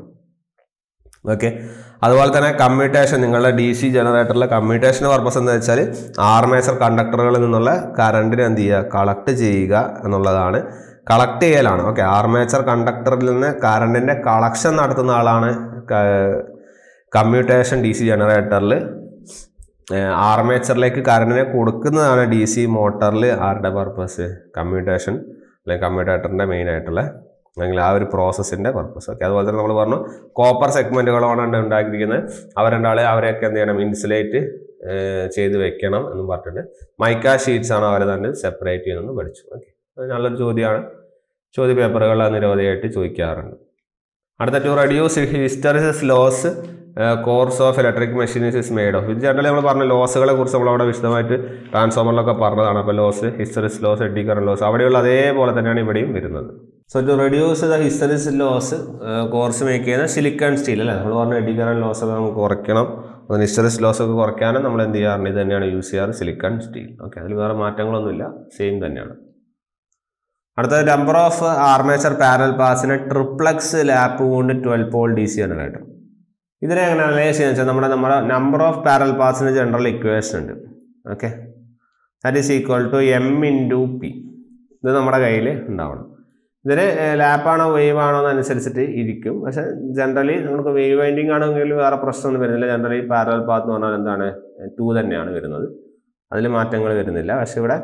ഓക്കെ അതുപോലെ തന്നെ കമ്മ്യൂട്ടേഷൻ നിങ്ങളുടെ ഡി സി ജനറേറ്ററിലെ കമ്മ്യൂട്ടേഷൻ പർപ്പസ് എന്ന് വെച്ചാൽ ആർമേച്ചർ കണ്ടക്ടറുകളിൽ നിന്നുള്ള കറണ്ടിനെ എന്ത് ചെയ്യുക കളക്ട് ചെയ്യുക എന്നുള്ളതാണ് കളക്ട് ചെയ്യലാണ് ഓക്കെ ആർമേച്ചർ കണ്ടക്ടറിൽ നിന്ന് കറണ്ടിൻ്റെ കളക്ഷൻ നടത്തുന്ന ആളാണ് കമ്മ്യൂട്ടേഷൻ ഡി സി ജനറേറ്ററിൽ ആർമേച്ചറിലേക്ക് കറണ്ടിനെ കൊടുക്കുന്നതാണ് ഡി സി മോട്ടറിൽ ആരുടെ പർപ്പസ് കമ്മ്യൂട്ടേഷൻ അല്ലെങ്കിൽ കമ്മ്യൂട്ടേറ്ററിൻ്റെ മെയിൻ ആയിട്ടുള്ള അല്ലെങ്കിൽ ആ ഒരു പ്രോസസ്സിൻ്റെ പർപ്പസ് ഓക്കെ അതുപോലെ തന്നെ നമ്മൾ പറഞ്ഞു കോപ്പർ സെഗ്മെൻറ്റുകളാണ് ഉണ്ടാക്കിയിരിക്കുന്നത് അവർ രണ്ടാളെ അവരെയൊക്കെ എന്ത് ചെയ്യണം ഇൻസുലേറ്റ് ചെയ്ത് വെക്കണം എന്നും പറഞ്ഞിട്ടുണ്ട് മൈക്ക ഷീറ്റ്സ് ആണ് അവരെ തന്നെ സെപ്പറേറ്റ് ചെയ്യുന്നതെന്ന് പഠിച്ചു ഓക്കെ അത് നല്ലൊരു ചോദ്യമാണ് ചോദ്യ പേപ്പറുകൾ നിരവധിയായിട്ട് ചോദിക്കാറുണ്ട് അടുത്ത to reduce hysteresis loss core of electric machines is made of ഇത് ജനറലി നമ്മൾ പറഞ്ഞ ലോസുകളെ കുറിച്ച് നമ്മളവിടെ വിശദമായിട്ട് ട്രാൻസ്ഫോമറിലൊക്കെ പറഞ്ഞതാണ് അപ്പോൾ loss hysteresis loss eddy current loss അവിടെയുള്ള അതേപോലെ തന്നെയാണ് ഇവിടെയും വരുന്നത് so to reduce the hysteresis loss core make ചെയ്യുന്ന സിലിക്കൺ സ്റ്റീൽ അല്ലേ നമ്മൾ പറഞ്ഞ എഡി കറണ്ട് ലോസ് ഒക്കെ നമുക്ക് കുറയ്ക്കണം അതിന് ഹിസ്റ്ററിസ് ലോസ് ഒക്കെ കുറയ്ക്കാനും നമ്മൾ എന്ത് ചെയ്യാറുണ്ട് ഇത് തന്നെയാണ് യൂസ് ചെയ്യാറ് സിലിക്കൺ സ്റ്റീൽ ഓക്കെ അതിൽ വേറെ മാറ്റങ്ങളൊന്നുമില്ല സെയിം തന്നെയാണ് അടുത്തത് നമ്പർ ഓഫ് ആർമേച്ചർ പാരൽ പാസിന് ട്രിപ്ലക്സ് ലാപ്പ് കൊണ്ട് twelve pole D C generator ഇതിനെ എങ്ങനെ അനലൈസ് ചെയ്യുന്നത് വെച്ചാൽ നമ്മുടെ നമ്മുടെ നമ്പർ ഓഫ് പാരൽ പാസിന് ജനറൽ ഇക്വേഷൻ ഉണ്ട് okay that is equal to M into P ഇത് നമ്മുടെ കയ്യിൽ ഉണ്ടാവണം ഇതിന് ലാപ്പാണോ വേവ് ആണോ എന്നനുസരിച്ചിട്ട് ഇരിക്കും പക്ഷെ ജനറലി നമുക്ക് വേവ് വൈൻഡിങ് ആണെങ്കിൽ വേറെ പ്രശ്നമൊന്നും വരുന്നില്ല ജനറലി പാരൽ പാത്ത് എന്ന് പറഞ്ഞാൽ എന്താണ് ടു തന്നെയാണ് വരുന്നത് അതിൽ മാറ്റങ്ങൾ വരുന്നില്ല പക്ഷെ ഇവിടെ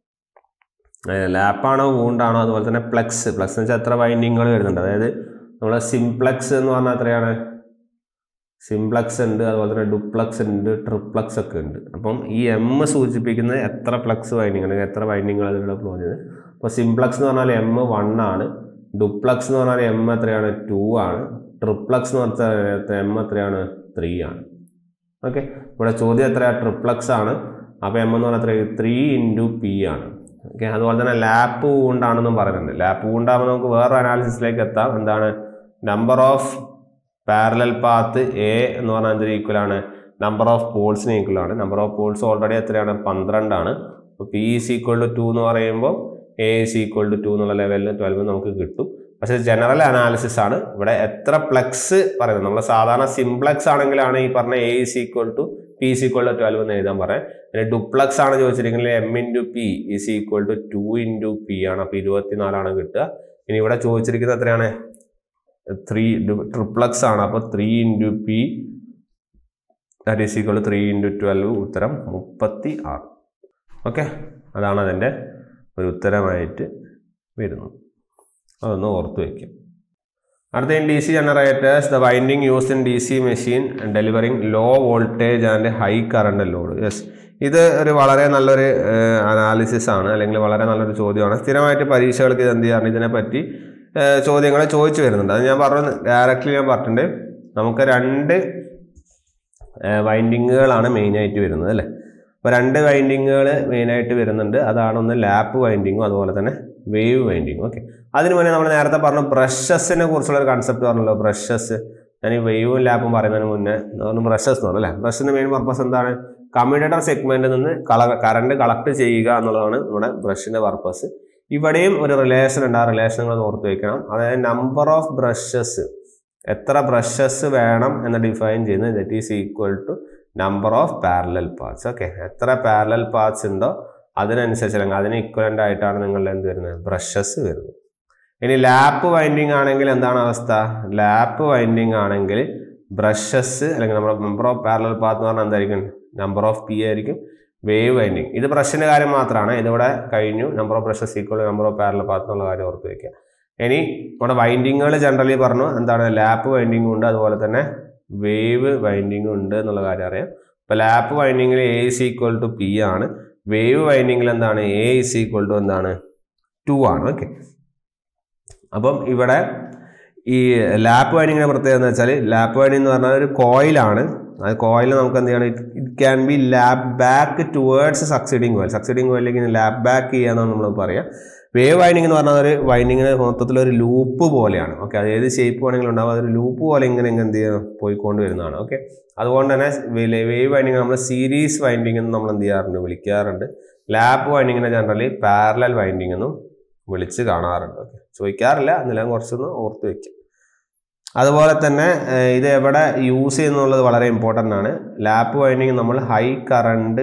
ലാപ്പാണോ വൂണ്ടാണോ അതുപോലെ തന്നെ പ്ലക്സ് പ്ലക്സ് എന്ന് വെച്ചാൽ എത്ര വൈൻഡിങ്ങുകൾ വരുന്നുണ്ട് അതായത് നമ്മൾ സിംപ്ലക്സ് എന്ന് പറഞ്ഞാൽ എത്രയാണ് സിംപ്ലക്സ് ഉണ്ട് അതുപോലെ തന്നെ ഡുപ്ലക്സ് ഉണ്ട് ട്രിപ്ലക്സ് ഒക്കെ ഉണ്ട് അപ്പം ഈ എം സൂചിപ്പിക്കുന്നത് എത്ര പ്ലക്സ് വൈൻഡിങ് ഉണ്ട് എത്ര വൈൻഡിങ്ങുകൾ അതിലൂടെ ഫ്ലോ ചെയ്ത് അപ്പോൾ സിംപ്ലക്സ് എന്ന് പറഞ്ഞാൽ എം വൺ ആണ് ഡുപ്ലക്സ് എന്ന് പറഞ്ഞാൽ എം എത്രയാണ് ടു ആണ് ട്രിപ്ലക്സ് എന്ന് പറഞ്ഞാൽ എം എത്രയാണ് ത്രീ ആണ് ഓക്കെ ഇവിടെ ചോദ്യം എത്രയാണ് ട്രിപ്ലക്സ് ആണ് അപ്പോൾ എം എന്ന് പറഞ്ഞാൽ എത്ര ത്രീ ഇൻറ്റു പി ആണ് ഓക്കെ അതുപോലെ തന്നെ ലാപ്പ് വൂണ്ടാണെന്നും പറയുന്നുണ്ട് ലാപ്പ് വൂണ്ടാകുമ്പോൾ നമുക്ക് വേറെ അനാലിസിസിലേക്ക് എത്താം എന്താണ് number of parallel path A എന്ന് പറഞ്ഞാൽ എന്തിന് ഈക്വൽ ആണ് നമ്പർ ഓഫ് പോൾസിന് ഈക്വൽ ആണ് നമ്പർ ഓഫ് പോൾസ് ഓൾറെഡി എത്രയാണ് പന്ത്രണ്ടാണ് അപ്പോൾ P is equal to two എന്ന് പറയുമ്പോൾ A is equal to two എന്നുള്ള ലെവലിൽ ട്വൽവ് നമുക്ക് കിട്ടും പക്ഷേ ജനറൽ അനാലിസിസ് ആണ് ഇവിടെ എത്ര പ്ലക്സ് പറയുന്നത് നമ്മൾ സാധാരണ സിംപ്ലക്സ് ആണെങ്കിലാണ് ഈ പറഞ്ഞ A is equal to P is equal to twelve എന്ന് എഴുതാൻ പറയാം പിന്നെ ഡുപ്ലക്സ് ആണ് ചോദിച്ചിരിക്കുന്നത് M into P is equal to two into P ആണ് അപ്പോൾ ഇരുപത്തിനാലാണ് കിട്ടുക ഇനി ഇവിടെ ചോദിച്ചിരിക്കുന്നത് എത്രയാണ് ത്രീ ട്രിപ്ലക്സ് ആണ് അപ്പോൾ three into P that is equal three into twelve ഉത്തരം മുപ്പത്തി ആറ് ഓക്കെ അതാണ് അതിൻ്റെ ഒരു ഉത്തരമായിട്ട് വരുന്നത് അതൊന്ന് ഓർത്ത് വയ്ക്കും അടുത്ത in D C generators the winding use in D C machine delivering low voltage and high current load yes ഇത് ഒരു വളരെ നല്ലൊരു അനാലിസിസ് ആണ് അല്ലെങ്കിൽ വളരെ നല്ലൊരു ചോദ്യമാണ് സ്ഥിരമായിട്ട് പരീക്ഷകൾക്ക് ഇത് എന്ത് ചെയ്യാറുണ്ട് ഇതിനെപ്പറ്റി ചോദ്യങ്ങൾ ചോദിച്ചു വരുന്നുണ്ട് അത് ഞാൻ പറഞ്ഞു ഡയറക്റ്റ്ലി ഞാൻ പറഞ്ഞിട്ടുണ്ട് നമുക്ക് രണ്ട് വൈൻഡിങ്ങുകളാണ് മെയിനായിട്ട് വരുന്നത് അല്ലേ അപ്പോൾ രണ്ട് വൈൻഡിങ്ങുകൾ മെയിനായിട്ട് വരുന്നുണ്ട് അതാണ് ഒന്ന് ലാപ്പ് വൈൻഡിങ്ങും അതുപോലെ തന്നെ വേവ് വൈൻഡിങ്ങും ഓക്കെ അതിന് മുന്നേ നമ്മൾ നേരത്തെ പറഞ്ഞു ബ്രഷസിനെ കുറിച്ചുള്ള ഒരു കൺസെപ്റ്റ് പറഞ്ഞല്ലോ ബ്രഷസ് ഞാൻ ഈ വേവും ലാപ്പും പറയുന്നതിന് മുന്നേ ഒന്ന് ബ്രഷസ് എന്ന് പറഞ്ഞു അല്ലേ ബ്രഷിൻ്റെ മെയിൻ പർപ്പസ് എന്താണ് കമ്മ്യൂട്ടർ സെഗ്മെന്റിൽ നിന്ന് കള കറണ്ട് കളക്ട് ചെയ്യുക എന്നുള്ളതാണ് നമ്മുടെ ബ്രഷിൻ്റെ പർപ്പസ് ഇവിടെയും ഒരു റിലേഷൻ ഉണ്ട് ആ റിലേഷൻ നിങ്ങൾ ഓർത്ത് വെക്കണം അതായത് നമ്പർ ഓഫ് ബ്രഷസ് എത്ര ബ്രഷസ് വേണം എന്ന് ഡിഫൈൻ ചെയ്യുന്നത് that is equal to number of parallel parts okay എത്ര പാരലൽ പാർട്സ് ഉണ്ടോ അതിനനുസരിച്ച് അല്ലെങ്കിൽ അതിന് ഇക്വലൻ്റ് ആയിട്ടാണ് നിങ്ങളുടെ എന്ത് വരുന്നത് ബ്രഷസ് വരുന്നത് ഇനി ലാപ്പ് വൈൻഡിങ് ആണെങ്കിൽ എന്താണ് അവസ്ഥ ലാപ്പ് വൈൻഡിങ് ആണെങ്കിൽ ബ്രഷസ് അല്ലെങ്കിൽ നമ്മുടെ നമ്പർ ഓഫ് പാരലൽ പാത്ത് എന്ന് പറഞ്ഞാൽ എന്തായിരിക്കും നമ്പർ ഓഫ് പി ആയിരിക്കും വേവ് വൈൻഡിങ് ഇത് ബ്രഷിൻ്റെ കാര്യം മാത്രമാണ് ഇതിവിടെ കഴിഞ്ഞു number of brushes equal number of parallel path എന്നുള്ള കാര്യം ഓർത്ത് വയ്ക്കുക ഇനി നമ്മുടെ വൈൻഡിങ്ങുകൾ ജനറലി പറഞ്ഞു എന്താണ് ലാപ്പ് വൈൻഡിങ്ങും ഉണ്ട് അതുപോലെ തന്നെ വേവ് വൈൻഡിങ്ങും ഉണ്ട് എന്നുള്ള കാര്യം അറിയാം ഇപ്പോൾ ലാപ്പ് വൈൻഡിങ്ങിൽ A is equal to P ആണ് വേവ് വൈൻഡിങ്ങിൽ എന്താണ് എ ഇസ് ഈക്വൽ ടു എന്താണ് ടു ആണ് ഓക്കെ അപ്പം ഇവിടെ ഈ ലാപ്പ് വൈൻഡിങ്ങിൻ്റെ പ്രത്യേകത എന്ന് വെച്ചാൽ ലാപ്പ് വൈൻഡിങ് എന്ന് പറഞ്ഞാൽ ഒരു കോയിലാണ് ആ കോയിൽ നമുക്ക് എന്ത് ചെയ്യണം it can be lap back towards succeeding coil succeeding കോയിലേക്ക് ലാപ്പ് ബാക്ക് ചെയ്യാന്നാണ് നമ്മൾ പറയാം വേവ് വൈൻഡിങ് എന്ന് പറഞ്ഞാൽ ഒരു വൈൻഡിങ്ങിന് മൊത്തത്തിൽ ഒരു ലൂപ്പ് പോലെയാണ് ഓക്കെ അത് ഏത് ഷേപ്പ് വേണമെങ്കിലും ഉണ്ടാവും അതൊരു ലൂപ്പ് പോലെ ഇങ്ങനെ ഇങ്ങനെ എന്ത് ചെയ്യാം പോയിക്കൊണ്ട് വരുന്നതാണ് ഓക്കെ അതുകൊണ്ട് തന്നെ വേവ് വൈൻഡിങ് നമ്മൾ സീരീസ് വൈൻഡിങ് എന്ന് നമ്മൾ എന്ത് ചെയ്യാറുണ്ട് വിളിക്കാറുണ്ട് ലാപ്പ് വൈൻഡിങ്ങിനെ ജനറലി പാരലൽ വൈൻഡിങ് എന്നും വിളിച്ച് കാണാറുണ്ട് ഓക്കെ ചോദിക്കാറില്ല എന്നെല്ലാം കുറച്ചൊന്ന് ഓർത്ത് വെക്കാം അതുപോലെ തന്നെ ഏഹ്, ഇത് എവിടെ യൂസ് ചെയ്യുന്നുള്ളത് വളരെ ഇമ്പോർട്ടൻ്റ് ആണ് ലാപ്പ് വൈൻഡിങ് നമ്മൾ ഹൈ കറണ്ട്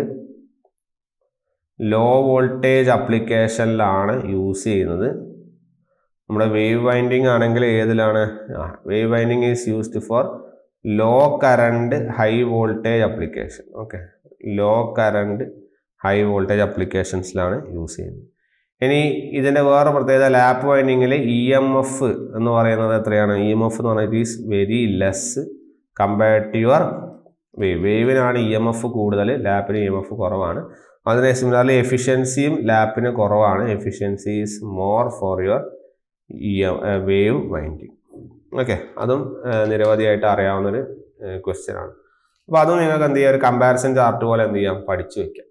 ലോ വോൾട്ടേജ് അപ്ലിക്കേഷനിലാണ് യൂസ് ചെയ്യുന്നത് നമ്മുടെ വേവ് വൈൻഡിങ് ആണെങ്കിൽ ഏതിലാണ് wave winding is used for low current high voltage application okay low current high voltage അപ്ലിക്കേഷൻസിലാണ് യൂസ് ചെയ്യുന്നത് ഇനി ഇതിൻ്റെ വേറെ പ്രത്യേകത ലാപ്പ് വൈൻഡിങ്ങിൽ ഇ എം എഫ് എന്ന് പറയുന്നത് എത്രയാണ് ഇ എം എഫ് എന്ന് പറഞ്ഞാൽ it is very less compared to your wave വേവിനാണ് ഇ എം എഫ് കൂടുതൽ ലാപ്പിന് ഇ എം എഫ് കുറവാണ് അതിന് സിമിലർലി എഫിഷ്യൻസിയും ലാപ്പിന് കുറവാണ് efficiency is more for your E wave winding okay അതും ഏഹ്, നിരവധിയായിട്ട് അറിയാവുന്നൊരു ക്വസ്റ്റ്യൻ ആണ് അപ്പോൾ അതും നിങ്ങൾക്ക് എന്ത് ചെയ്യാം ഒരു കമ്പാരിസൺ ചാർട്ട് പോലെ എന്ത് ചെയ്യാം പഠിച്ചു വെക്കാം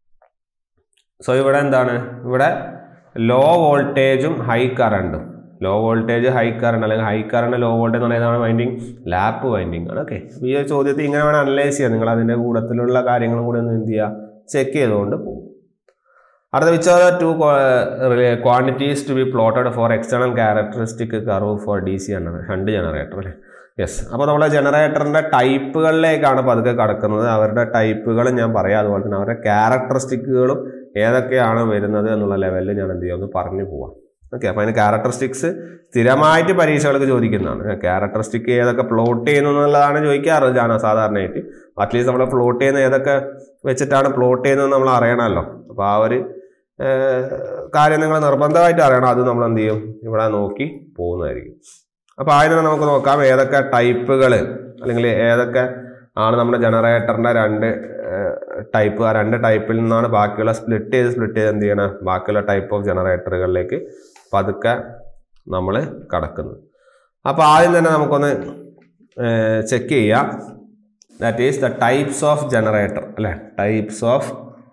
സോ ഇവിടെ എന്താണ് ഇവിടെ ലോ വോൾട്ടേജും ഹൈ കറണ്ടും ലോ വോൾട്ടേജ് ഹൈ കറണ്ട് അല്ലെങ്കിൽ ഹൈ കറണ്ട് ലോ വോൾട്ടേജ് എന്ന് പറയുന്നതാണ് വൈൻഡിങ് ലാപ്പ് വൈൻഡിങ് ആണ് ഓക്കെ ഈ ഒരു ചോദ്യത്തിൽ ഇങ്ങനെ വേണം അനലൈസ് ചെയ്യാം നിങ്ങൾ അതിൻ്റെ കൂട്ടത്തിലുള്ള കാര്യങ്ങളും കൂടി ഒന്ന് എന്ത് ചെയ്യുക ചെക്ക് ചെയ്തുകൊണ്ട് പോകും അടുത്ത which are two quantities to be plotted for external characteristic curve for D C shunt generator അല്ലേ യെസ് അപ്പോൾ നമ്മുടെ ജനറേറ്ററിൻ്റെ ടൈപ്പുകളിലേക്കാണ് പതുക്കെ കടക്കുന്നത് അവരുടെ ടൈപ്പുകൾ ഞാൻ പറയാം അതുപോലെ തന്നെ അവരുടെ ക്യാരക്ടറിസ്റ്റിക്കുകളും ഏതൊക്കെയാണ് വരുന്നത് എന്നുള്ള ലെവലിൽ ഞാൻ എന്ത് ചെയ്യാം ഒന്ന് പറഞ്ഞു പോവാം ഓക്കെ അപ്പോൾ അതിന് ക്യാരക്ടറിസ്റ്റിക്സ് സ്ഥിരമായിട്ട് പരീക്ഷകൾക്ക് ചോദിക്കുന്നതാണ് ക്യാരക്ടറിസ്റ്റിക് ഏതൊക്കെ പ്ലോട്ട് ചെയ്യുന്നു എന്നുള്ളതാണ് ചോദിക്കാറ് ഞാൻ സാധാരണയായിട്ട് അറ്റ്ലീസ്റ്റ് നമ്മൾ പ്ലോട്ട് ചെയ്യുന്ന ഏതൊക്കെ വെച്ചിട്ടാണ് പ്ലോട്ട് ചെയ്യുന്നത് നമ്മൾ അറിയണമല്ലോ അപ്പോൾ ആ ഒരു ഏഹ്, കാര്യം നിങ്ങൾ നിർബന്ധമായിട്ട് അറിയണം അത് നമ്മൾ എന്ത് ചെയ്യും ഇവിടെ നോക്കി പോകുന്നതായിരിക്കും അപ്പോൾ ആദ്യം തന്നെ നമുക്ക് നോക്കാം ഏതൊക്കെ ടൈപ്പുകൾ അല്ലെങ്കിൽ ഏതൊക്കെ ആണ് നമ്മുടെ ജനറേറ്ററിൻ്റെ രണ്ട് ടൈപ്പ് ആ രണ്ട് ടൈപ്പിൽ നിന്നാണ് ബാക്കിയുള്ള സ്പ്ലിറ്റ് ചെയ്ത് സ്പ്ലിറ്റ് ചെയ്ത് എന്ത് ചെയ്യണം ബാക്കിയുള്ള ടൈപ്പ് ഓഫ് ജനറേറ്ററുകളിലേക്ക് പതുക്കെ നമ്മൾ കടക്കുന്നത് അപ്പോൾ ആദ്യം തന്നെ നമുക്കൊന്ന് ചെക്ക് ചെയ്യാം that is the types of generator അല്ലേ types of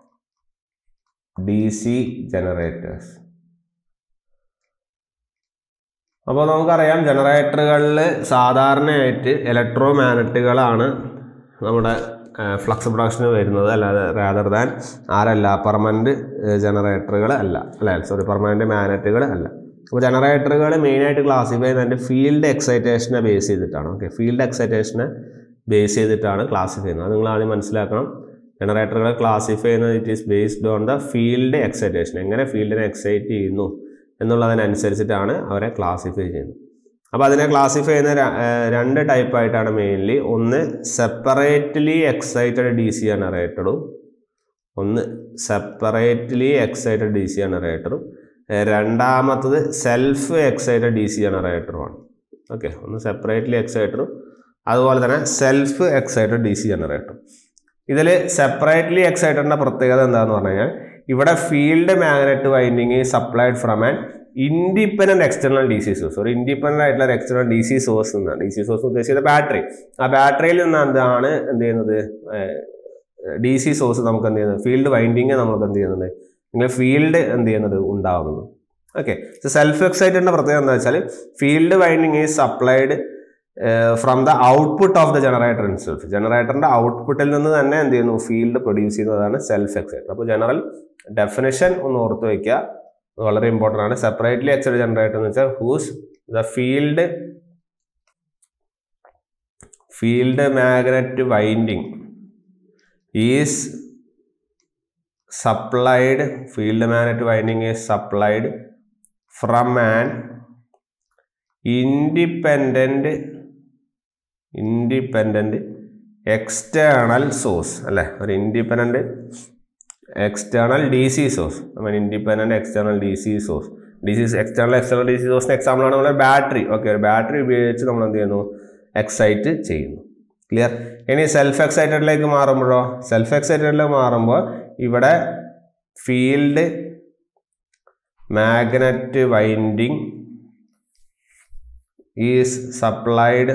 D C generators അപ്പോൾ നമുക്കറിയാം ജനറേറ്ററുകളിൽ സാധാരണയായിട്ട് ഇലക്ട്രോ മാഗ്നറ്റുകളാണ് നമ്മുടെ ഫ്ലക്സ് പ്രൊഡക്ഷന് വരുന്നത് അല്ലാതെ റാദർ ദാൻ ആരല്ല പെർമനൻറ്റ് ജനറേറ്ററുകൾ അല്ല അല്ല സോറി പെർമനൻറ്റ് മാഗ്നറ്റുകൾ അല്ല അപ്പോൾ ജനറേറ്ററുകൾ മെയിനായിട്ട് ക്ലാസിഫൈ ചെയ്യുന്നത് ഫീൽഡ് എക്സൈറ്റേഷനെ ബേസ് ചെയ്തിട്ടാണ് ഓക്കെ ഫീൽഡ് എക്സൈറ്റേഷനെ ബേസ് ചെയ്തിട്ടാണ് ക്ലാസിഫൈ ചെയ്യുന്നത് അത് നിങ്ങൾ ആദ്യം മനസ്സിലാക്കണം ജനറേറ്ററുകളെ ക്ലാസിഫൈ ചെയ്യുന്നത് it is based on the field excitation എങ്ങനെ ഫീൽഡിനെ എക്സൈറ്റ് ചെയ്യുന്നു എന്നുള്ളതിനനുസരിച്ചിട്ടാണ് അവരെ ക്ലാസിഫൈ ചെയ്യുന്നത് അപ്പോൾ അതിനെ ക്ലാസിഫൈ ചെയ്യുന്ന ര- ഏർ രണ്ട് ടൈപ്പായിട്ടാണ് മെയിൻലി ഒന്ന് സെപ്പറേറ്റ്ലി എക്സൈറ്റഡ് ഡി സി ജനറേറ്ററും ഒന്ന് സെപ്പറേറ്റ്ലി എക്സൈറ്റഡ് ഡി സി ജനറേറ്ററും രണ്ടാമത്തത് സെൽഫ് എക്സൈറ്റഡ് ഡി സി ജനറേറ്ററുമാണ് ഓക്കെ ഒന്ന് സെപ്പറേറ്റ്ലി എക്സൈറ്ററും അതുപോലെ തന്നെ സെൽഫ് എക്സൈറ്റഡ് ഡി സി ജനറേറ്ററും ഇതിൽ സെപ്പറേറ്റ്ലി എക്സൈറ്റഡിൻ്റെ പ്രത്യേകത എന്താണെന്ന് പറഞ്ഞു കഴിഞ്ഞാൽ ഇവിടെ field magnet winding supplied from an independent external D C source ഒരു ഇൻഡിപെൻഡന്റ് ആയിട്ടുള്ള ഒരു എക്സ്റ്റേണൽ ഡി സി സോഴ്സ് എന്നാണ് ഡി സി സോഴ്സ് ഉദ്ദേശിച്ചത് ബാറ്ററി ആ ബാറ്ററിയിൽ നിന്ന് എന്താണ് എന്ത് ചെയ്യുന്നത് ഡി സി സോഴ്സ് നമുക്ക് എന്ത് ചെയ്യുന്നത് ഫീൽഡ് വൈൻഡിങ് നമുക്ക് എന്ത് ചെയ്യുന്നുണ്ട് നിങ്ങൾ ഫീൽഡ് എന്ത് ചെയ്യുന്നത് ഉണ്ടാവുന്നത് ഓക്കെ സെൽഫ് എക്സൈറ്റഡിന്റെ പ്രത്യേകത എന്താ വെച്ചാൽ field winding is supplied from the output of the generator itself ജനറേറ്ററിന്റെ ഔട്ട്പുട്ടിൽ നിന്ന് തന്നെ എന്ത് ചെയ്യുന്നു ഫീൽഡ് പ്രൊഡ്യൂസ് ചെയ്യുന്നതാണ് സെൽഫ് എക്സൈറ്റഡ് അപ്പോൾ ജനറൽ ഡെഫിനേഷൻ ഒന്ന് ഓർത്ത് വയ്ക്കുക അത് വളരെ ഇമ്പോർട്ടൻ്റ് ആണ് സെപ്പറേറ്റ്ലി എക്സൈറ്റഡ് ജനറേറ്റർ എന്ന് വെച്ചാൽ whose the field field magnet winding is supplied field magnet winding is supplied from an independent independent external source അല്ലേ ഒരു independent external D C source നമ്മൾ independent external D C source D C external external D C സോഴ്സിന് എക്സാമ്പിളാണ് നമ്മൾ ബാറ്ററി ഓക്കെ ഒരു ബാറ്ററി ഉപയോഗിച്ച് നമ്മൾ എന്ത് ചെയ്യുന്നു എക്സൈറ്റ് ചെയ്യുന്നു ക്ലിയർ ഇനി സെൽഫ് എക്സൈറ്റഡിലേക്ക് മാറുമ്പോഴോ സെൽഫ് എക്സൈറ്റഡിലേക്ക് മാറുമ്പോൾ ഇവിടെ field magnet winding is supplied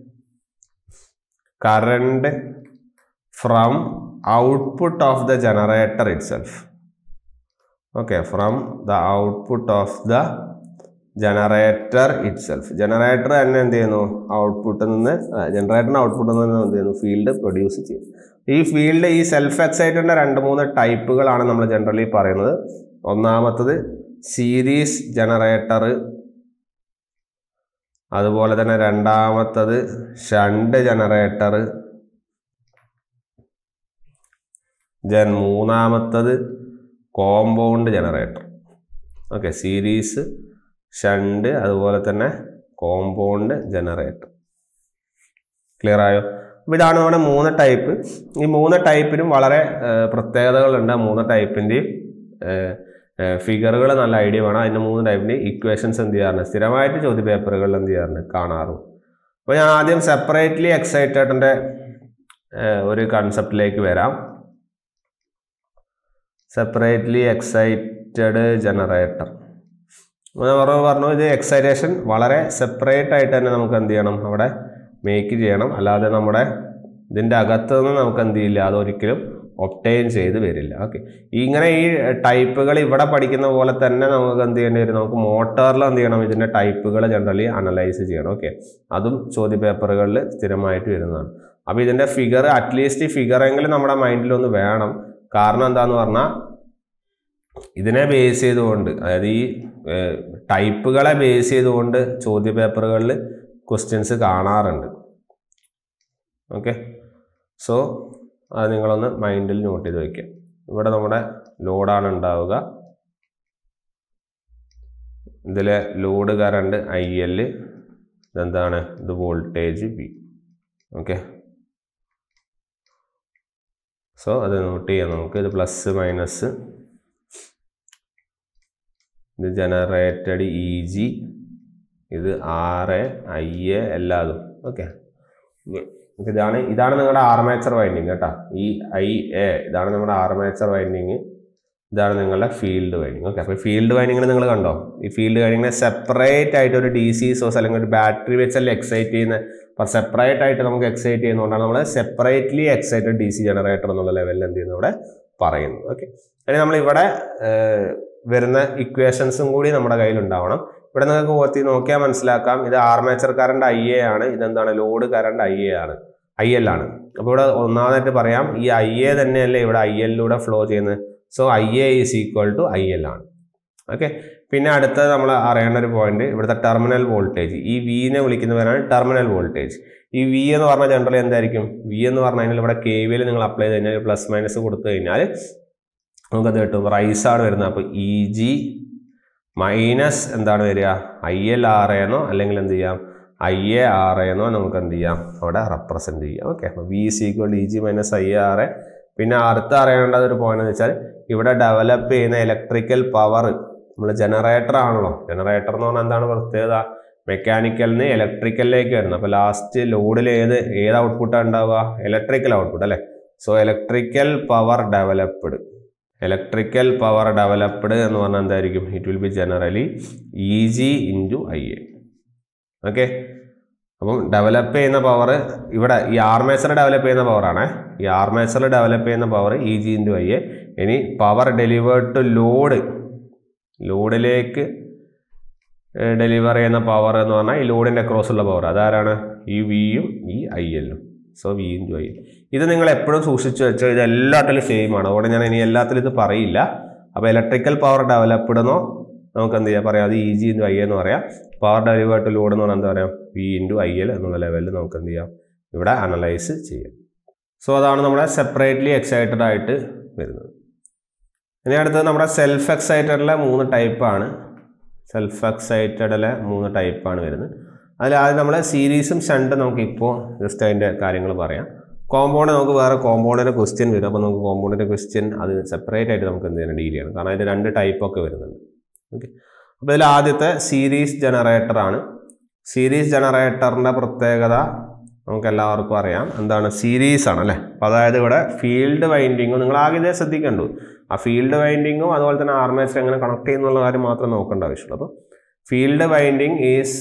current from output of the generator itself okay from the output of the generator itself generator തന്നെ എന്ത് ചെയ്യുന്നു ഔട്ട്പുട്ടിൽ നിന്ന് ജനറേറ്ററിന് ഔട്ട്പുട്ടിൽ നിന്ന് എന്ത് ചെയ്യുന്നു ഫീൽഡ് പ്രൊഡ്യൂസ് ചെയ്യും ഈ ഫീൽഡ് ഈ സെൽഫ് എക്സൈറ്റഡിൻ്റെ രണ്ട് മൂന്ന് ടൈപ്പുകളാണ് നമ്മൾ ജനറലി പറയുന്നത് ഒന്നാമത്തത് സീരീസ് ജനറേറ്റർ അതുപോലെ തന്നെ രണ്ടാമത്തത് ഷണ്ട് ജനറേറ്റർ ദെൻ മൂന്നാമത്തത് compound generator okay series shunt അതുപോലെ തന്നെ കോമ്പൗണ്ട് ജനറേറ്റർ ക്ലിയർ ആയോ അപ്പോൾ ഇതാണ് നമ്മുടെ മൂന്ന് ടൈപ്പ് ഈ മൂന്ന് ടൈപ്പിനും വളരെ ഏഹ്, പ്രത്യേകതകളുണ്ട് ആ മൂന്ന് ടൈപ്പിൻ്റെയും ഫിഗറുകൾ നല്ല ഐഡിയ വേണം അതിൻ്റെ മൂന്ന് ടൈപ്പിൻ്റെ ഇക്വേഷൻസ് എന്ത് ചെയ്യാറുണ്ട് സ്ഥിരമായിട്ട് ചോദ്യ പേപ്പറുകളിൽ എന്ത് ചെയ്യാറുണ്ട് കാണാറും അപ്പോൾ ഞാൻ ആദ്യം സെപ്പറേറ്റ്ലി എക്സൈറ്റഡിൻ്റെ ഒരു കൺസെപ്റ്റിലേക്ക് വരാം സെപ്പറേറ്റ്ലി എക്സൈറ്റഡ് ജനറേറ്റർ ഞാൻ പറഞ്ഞു പറഞ്ഞു ഇത് എക്സൈറ്റേഷൻ വളരെ സെപ്പറേറ്റ് ആയിട്ട് തന്നെ നമുക്ക് എന്ത് ചെയ്യണം അവിടെ മേക്ക് ചെയ്യണം അല്ലാതെ നമ്മുടെ ഇതിൻ്റെ അകത്ത് നിന്ന് നമുക്ക് എന്ത് ചെയ്യില്ല അതൊരിക്കലും ഒപ്റ്റൈൻ ചെയ്ത് വരില്ല ഓക്കെ ഇങ്ങനെ ഈ ടൈപ്പുകൾ ഇവിടെ പഠിക്കുന്ന പോലെ തന്നെ നമുക്ക് എന്ത് ചെയ്യേണ്ടി വരും നമുക്ക് മോട്ടോറിൽ എന്ത് ചെയ്യണം ഇതിൻ്റെ ടൈപ്പുകൾ ജനറലി അനലൈസ് ചെയ്യണം ഓക്കെ അതും ചോദ്യ പേപ്പറുകളിൽ സ്ഥിരമായിട്ട് വരുന്നതാണ് അപ്പോൾ ഇതിൻ്റെ ഫിഗർ അറ്റ്ലീസ്റ്റ് ഫിഗറെങ്കിലും നമ്മുടെ മൈൻഡിൽ ഒന്ന് വേണം കാരണം എന്താന്ന് പറഞ്ഞാൽ ഇതിനെ ബേസ് ചെയ്തുകൊണ്ട് അതായത് ഈ ടൈപ്പുകളെ ബേസ് ചെയ്തുകൊണ്ട് ചോദ്യ പേപ്പറുകളിൽ ക്വസ്റ്റ്യൻസ് കാണാറുണ്ട് ഓക്കെ സോ അത് നിങ്ങളൊന്ന് മൈൻഡിൽ നോട്ട് ചെയ്ത് വയ്ക്കുക ഇവിടെ നമ്മുടെ ലോഡാണ് ഉണ്ടാവുക ഇതിലെ ലോഡ് കറണ്ട് ഐ എൽ ഇതെന്താണ് ഇത് വോൾട്ടേജ് ബി ഓക്കെ സോ അത് നോട്ട് ചെയ്യാം നമുക്ക് ഇത് പ്ലസ് മൈനസ് ഇത് ജനറേറ്റഡ് ഇ ജി ഇത് ആർ എ ഐ എ എല്ലാതും ഓക്കെ ഇതാണ് ഇതാണ് നിങ്ങളുടെ ആർമേച്ചർ വൈൻഡിങ് കേട്ടോ ഈ ഐ എ ഇതാണ് നമ്മുടെ ആർമേച്ചർ വൈൻഡിങ് ഇതാണ് നിങ്ങളുടെ ഫീൽഡ് വൈൻഡിങ് ഓക്കെ അപ്പോൾ ഫീൽഡ് വൈൻഡിങ്ങിന് നിങ്ങൾ കണ്ടോ ഈ ഫീൽഡ് വൈൻഡിങ്ങിനെ സെപ്പറേറ്റ് ആയിട്ട് ഒരു ഡി സി സോഴ്സ് അല്ലെങ്കിൽ ഒരു ബാറ്ററി വെച്ചല്ലേ എക്സൈറ്റ് ചെയ്യുന്ന അപ്പോൾ സെപ്പറേറ്റ് ആയിട്ട് നമുക്ക് എക്സൈറ്റ് ചെയ്യുന്നതുകൊണ്ടാണ് നമ്മൾ separately excited D C generator എന്നുള്ള ലെവലിൽ എന്ത് ചെയ്യുന്നത് ഇവിടെ പറയുന്നത് ഓക്കെ ഇനി നമ്മൾ ഇവിടെ വരുന്ന ഇക്വേഷൻസും കൂടി നമ്മുടെ കയ്യിൽ ഉണ്ടാവണം ഇവിടെ നിങ്ങൾക്ക് ഓർത്തി നോക്കിയാൽ മനസ്സിലാക്കാം ഇത് ആർമേച്ചർ കറണ്ട് ഐ എ ആണ് ഇതെന്താണ് ലോഡ് കറണ്ട് ഐ എ ആണ് ഐ എൽ ആണ് അപ്പോൾ ഇവിടെ ഒന്നാമതായിട്ട് പറയാം ഈ ഐ എ തന്നെയല്ലേ ഇവിടെ ഐ എല്ലിലൂടെ ഫ്ലോ ചെയ്യുന്നത് so I A is equal to I L ആണ് ഓക്കെ പിന്നെ അടുത്തത് നമ്മൾ അറിയേണ്ട ഒരു പോയിന്റ് ഇവിടുത്തെ ടെർമിനൽ വോൾട്ടേജ് ഈ വിനെ വിളിക്കുന്നവരാണ് ടെർമിനൽ വോൾട്ടേജ് ഈ വി എന്ന് പറഞ്ഞാൽ ജനറലി എന്തായിരിക്കും വി എന്ന് പറഞ്ഞു കഴിഞ്ഞാൽ ഇവിടെ കെ വിയിൽ നിങ്ങൾ അപ്ലൈ ചെയ്ത് കഴിഞ്ഞാൽ പ്ലസ് മൈനസ് കൊടുത്തു കഴിഞ്ഞാൽ നമുക്കത് കിട്ടും റൈസ് ആണ് വരുന്നത് അപ്പോൾ ഇ ജി മൈനസ് എന്താണ് വരിക ഐ എൽ ആർ എന്നോ അല്ലെങ്കിൽ എന്ത് ചെയ്യാം ഐ എ ആർ എന്നോ നമുക്ക് എന്ത് ചെയ്യാം അവിടെ റെപ്രസെൻറ്റ് ചെയ്യാം ഓക്കെ അപ്പോൾ V C equal E G minus I A R പിന്നെ അടുത്ത അറിയേണ്ടത് ഒരു പോയിന്റ് എന്ന് വെച്ചാൽ ഇവിടെ ഡെവലപ്പ് ചെയ്യുന്ന ഇലക്ട്രിക്കൽ പവർ നമ്മൾ ജനറേറ്റർ ആണല്ലോ ജനറേറ്റർ എന്ന് പറഞ്ഞാൽ എന്താണ് പ്രത്യേകത മെക്കാനിക്കലിൽ നിന്ന് ഇലക്ട്രിക്കലിലേക്ക് വരുന്നത് അപ്പോൾ ലാസ്റ്റ് ലോഡിൽ ഏത് ഏത് ഔട്ട്പുട്ടാണ് ഉണ്ടാവുക ഇലക്ട്രിക്കൽ ഔട്ട്പുട്ട് അല്ലേ so electrical power developed electrical power developed എന്ന് പറഞ്ഞാൽ എന്തായിരിക്കും it will be generally E G into I A okay അപ്പം ഡെവലപ്പ് ചെയ്യുന്ന പവർ ഇവിടെ ഈ ആർമേച്ചർ ഡെവലപ്പ് ചെയ്യുന്ന പവറാണ് ഈ ആർമേച്ചർ ഡെവലപ്പ് ചെയ്യുന്ന power E G into I A ഇനി പവർ ഡെലിവേർഡ് ടു ലോഡ് ലോഡിലേക്ക് ഡെലിവർ ചെയ്യുന്ന പവർ എന്ന് പറഞ്ഞാൽ ഈ ലോഡിൻ്റെ ഉള്ള പവർ അതാരാണ് ഈ വിയും ഈ ഐ എല്ലും so V into I L ഇത് നിങ്ങൾ എപ്പോഴും സൂക്ഷിച്ചു വെച്ചോ ഇത് എല്ലാത്തിലും സെയിം ആണ് അതുകൊണ്ട് ഞാൻ ഇനി എല്ലാത്തിലും ഇത് പറയില്ല അപ്പോൾ ഇലക്ട്രിക്കൽ പവർ ഡെവലപ്ഡ് എന്നോ നമുക്ക് എന്ത് ചെയ്യാം പറയാം അത് ഇ ജി ഇൻറ്റു ഐ എന്ന് പറയാം പവർ ഡെലിവേർഡ് ലോഡ് എന്ന് പറഞ്ഞാൽ എന്താ പറയാം വി ഇൻറ്റു ഐ എൽ എന്നുള്ള ലെവലിൽ നമുക്ക് എന്ത് ചെയ്യാം ഇവിടെ അനലൈസ് ചെയ്യാം സോ അതാണ് നമ്മുടെ സെപ്പറേറ്റ്ലി എക്സൈറ്റഡ് ആയിട്ട് വരുന്നത് ഇനി അടുത്തത് നമ്മുടെ സെൽഫ് എക്സൈറ്റഡിലെ മൂന്ന് ടൈപ്പാണ് സെൽഫ് എക്സൈറ്റഡിലെ മൂന്ന് ടൈപ്പാണ് വരുന്നത് അതിൽ ആദ്യം നമ്മൾ സീരീസും ഷണ്ടും നമുക്ക് ഇപ്പോൾ ജസ്റ്റ് അതിൻ്റെ കാര്യങ്ങൾ പറയാം കോമ്പൗണ്ട് നമുക്ക് വേറെ കോമ്പൗണ്ടിൻ്റെ ക്വസ്റ്റ്യൻ വരും അപ്പോൾ നമുക്ക് കോമ്പൗണ്ടിൻ്റെ ക്വസ്റ്റ്യൻ അത് സെപ്പറേറ്റ് ആയിട്ട് നമുക്ക് എന്ത് ചെയ്യണം ഡീൽ ചെയ്യണം കാരണം അതിൽ രണ്ട് ടൈപ്പൊക്കെ വരുന്നുണ്ട് ഓക്കെ അപ്പോൾ ഇതിൽ ആദ്യത്തെ സീരീസ് ജനറേറ്ററാണ് സീരീസ് ജനറേറ്ററിൻ്റെ പ്രത്യേകത നമുക്ക് എല്ലാവർക്കും അറിയാം എന്താണ് സീരീസ് ആണ് അല്ലേ അപ്പോൾ അതായത് ഇവിടെ ഫീൽഡ് വൈൻഡിങ്ങും നിങ്ങൾ ആകെ ഇതേ ശ്രദ്ധിക്കണ്ടു ആ ഫീൽഡ് വൈൻഡിങ്ങും അതുപോലെ തന്നെ ആർമേച്ചർ എങ്ങനെ കണക്ട് ചെയ്യുന്നുള്ള കാര്യം മാത്രം നോക്കേണ്ട ആവശ്യമുള്ളൂ അപ്പോൾ field winding is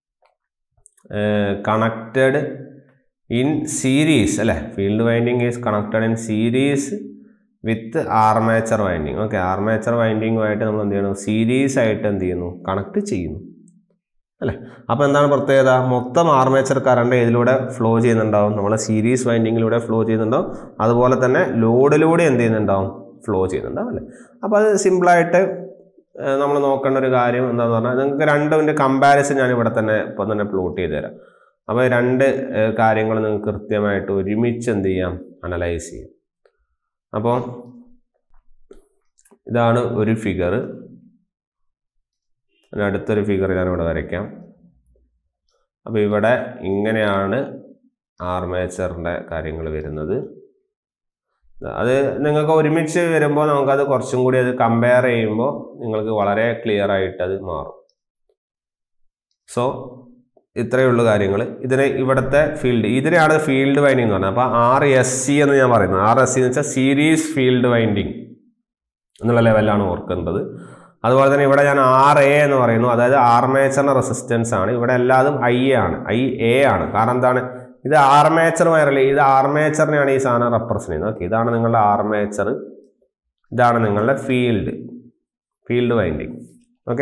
connected in series അല്ലേ field winding is connected in series with armature winding okay armature വൈൻഡിങ്ങുമായിട്ട് നമ്മൾ എന്ത് ചെയ്യണം സീരീസ് ആയിട്ട് എന്ത് ചെയ്യുന്നു കണക്ട് ചെയ്യുന്നു അല്ലേ അപ്പോൾ എന്താണ് പ്രത്യേകത മൊത്തം ആർമേച്ചർ കറണ്ട് ഇതിലൂടെ ഫ്ലോ ചെയ്യുന്നുണ്ടാവും നമ്മൾ സീരീസ് വൈൻഡിങ്ങിലൂടെ ഫ്ലോ ചെയ്യുന്നുണ്ടാവും അതുപോലെ തന്നെ ലോഡിലൂടെ എന്ത് ചെയ്യുന്നുണ്ടാവും ഫ്ലോ ചെയ്യുന്നുണ്ടാവും അല്ലേ അപ്പോൾ അത് സിമ്പിളായിട്ട് നമ്മൾ നോക്കേണ്ട ഒരു കാര്യം എന്താണെന്ന് പറഞ്ഞാൽ നിങ്ങൾക്ക് രണ്ടിൻ്റെ കമ്പാരിസൺ ഞാൻ ഇവിടെ തന്നെ ഇപ്പം തന്നെ പ്ലോട്ട് ചെയ്ത് തരാം അപ്പോൾ രണ്ട് കാര്യങ്ങൾ നിങ്ങൾക്ക് കൃത്യമായിട്ട് ഒരുമിച്ച് എന്ത് ചെയ്യാം അനലൈസ് ചെയ്യാം അപ്പോൾ ഇതാണ് ഒരു ഫിഗർ അടുത്തൊരു ഫിഗർ ഞാനിവിടെ വരയ്ക്കാം അപ്പോൾ ഇവിടെ ഇങ്ങനെയാണ് ആർമേച്ചറിൻ്റെ കാര്യങ്ങൾ വരുന്നത് അത് നിങ്ങൾക്ക് ഒരുമിച്ച് വരുമ്പോൾ നമുക്കത് കുറച്ചും കൂടി അത് കമ്പയർ ചെയ്യുമ്പോൾ നിങ്ങൾക്ക് വളരെ ക്ലിയർ ആയിട്ട് അത് മാറും സോ ഇത്രയേ ഉള്ളൂ കാര്യങ്ങൾ ഇതിന് ഇവിടുത്തെ ഫീൽഡ് ഇതിനെയാണ് ഫീൽഡ് വൈൻഡിങ് എന്ന് പറഞ്ഞത് അപ്പോൾ ആർ എസ് സി എന്ന് ഞാൻ പറയുന്നത് ആർ എസ് സി എന്ന് വെച്ചാൽ സീരീസ് ഫീൽഡ് വൈൻഡിങ് എന്നുള്ള ലെവലിലാണ് ഓർക്കേണ്ടത് അതുപോലെ തന്നെ ഇവിടെ ഞാൻ ആർ എ എന്ന് പറയുന്നു അതായത് ആർമേച്ചറിൻ്റെ റെസിസ്റ്റൻസ് ആണ് ഇവിടെ എല്ലാതും ഐ എ ആണ് ഐ എ ആണ് കാരണം എന്താണ് ഇത് ആർമേച്ചർ വയറല്ലേ ഇത് ആർമേച്ചറിനെയാണ് ഈ സാധനം റെപ്രസെന്റ് ചെയ്യുന്നത് ഓക്കെ ഇതാണ് നിങ്ങളുടെ ആർമേച്ചർ ഇതാണ് നിങ്ങളുടെ ഫീൽഡ് ഫീൽഡ് വൈൻഡിങ് ഓക്കെ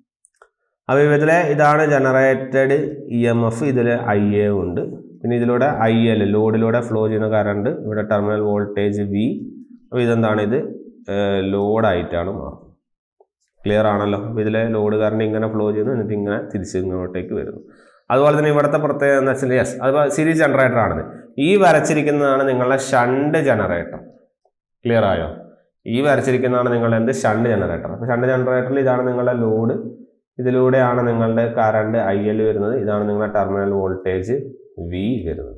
അപ്പോൾ ഇതിലെ ഇതാണ് ജനറേറ്റഡ് ഇ എം എഫ് ഇതിൽ ഐ എ ഉണ്ട് പിന്നെ ഇതിലൂടെ ഐ എൽ ലോഡിലൂടെ ഫ്ലോ ചെയ്യുന്ന കറണ്ട് ഇവിടെ ടെർമിനൽ വോൾട്ടേജ് വി അപ്പോൾ ഇതെന്താണ് ഇത് ലോഡായിട്ടാണ് മാറുന്നത് ക്ലിയർ ആണല്ലോ അപ്പോൾ ഇതിലെ ലോഡ് കറണ്ട് ഇങ്ങനെ ഫ്ലോ ചെയ്യുന്നു എന്നിട്ട് ഇങ്ങനെ തിരിച്ച് ഇങ്ങോട്ടേക്ക് വരുന്നു അതുപോലെ തന്നെ ഇവിടുത്തെ പ്രത്യേകത എന്ന് വെച്ചാൽ യെസ് അത് സീരീസ് ജനറേറ്റർ ആണിത് ഈ വരച്ചിരിക്കുന്നതാണ് നിങ്ങളുടെ ഷണ്ട് ജനറേറ്റർ ക്ലിയർ ആയോ ഈ വരച്ചിരിക്കുന്നതാണ് നിങ്ങളുടെ എന്ത് ഷണ്ട് ജനറേറ്റർ അപ്പോൾ ഷണ്ട് ജനറേറ്ററിൽ ഇതാണ് നിങ്ങളുടെ ലോഡ് ഇതിലൂടെയാണ് നിങ്ങളുടെ കറണ്ട് ഐ എൽ വരുന്നത് ഇതാണ് നിങ്ങളുടെ ടെർമിനൽ വോൾട്ടേജ് വി വരുന്നത്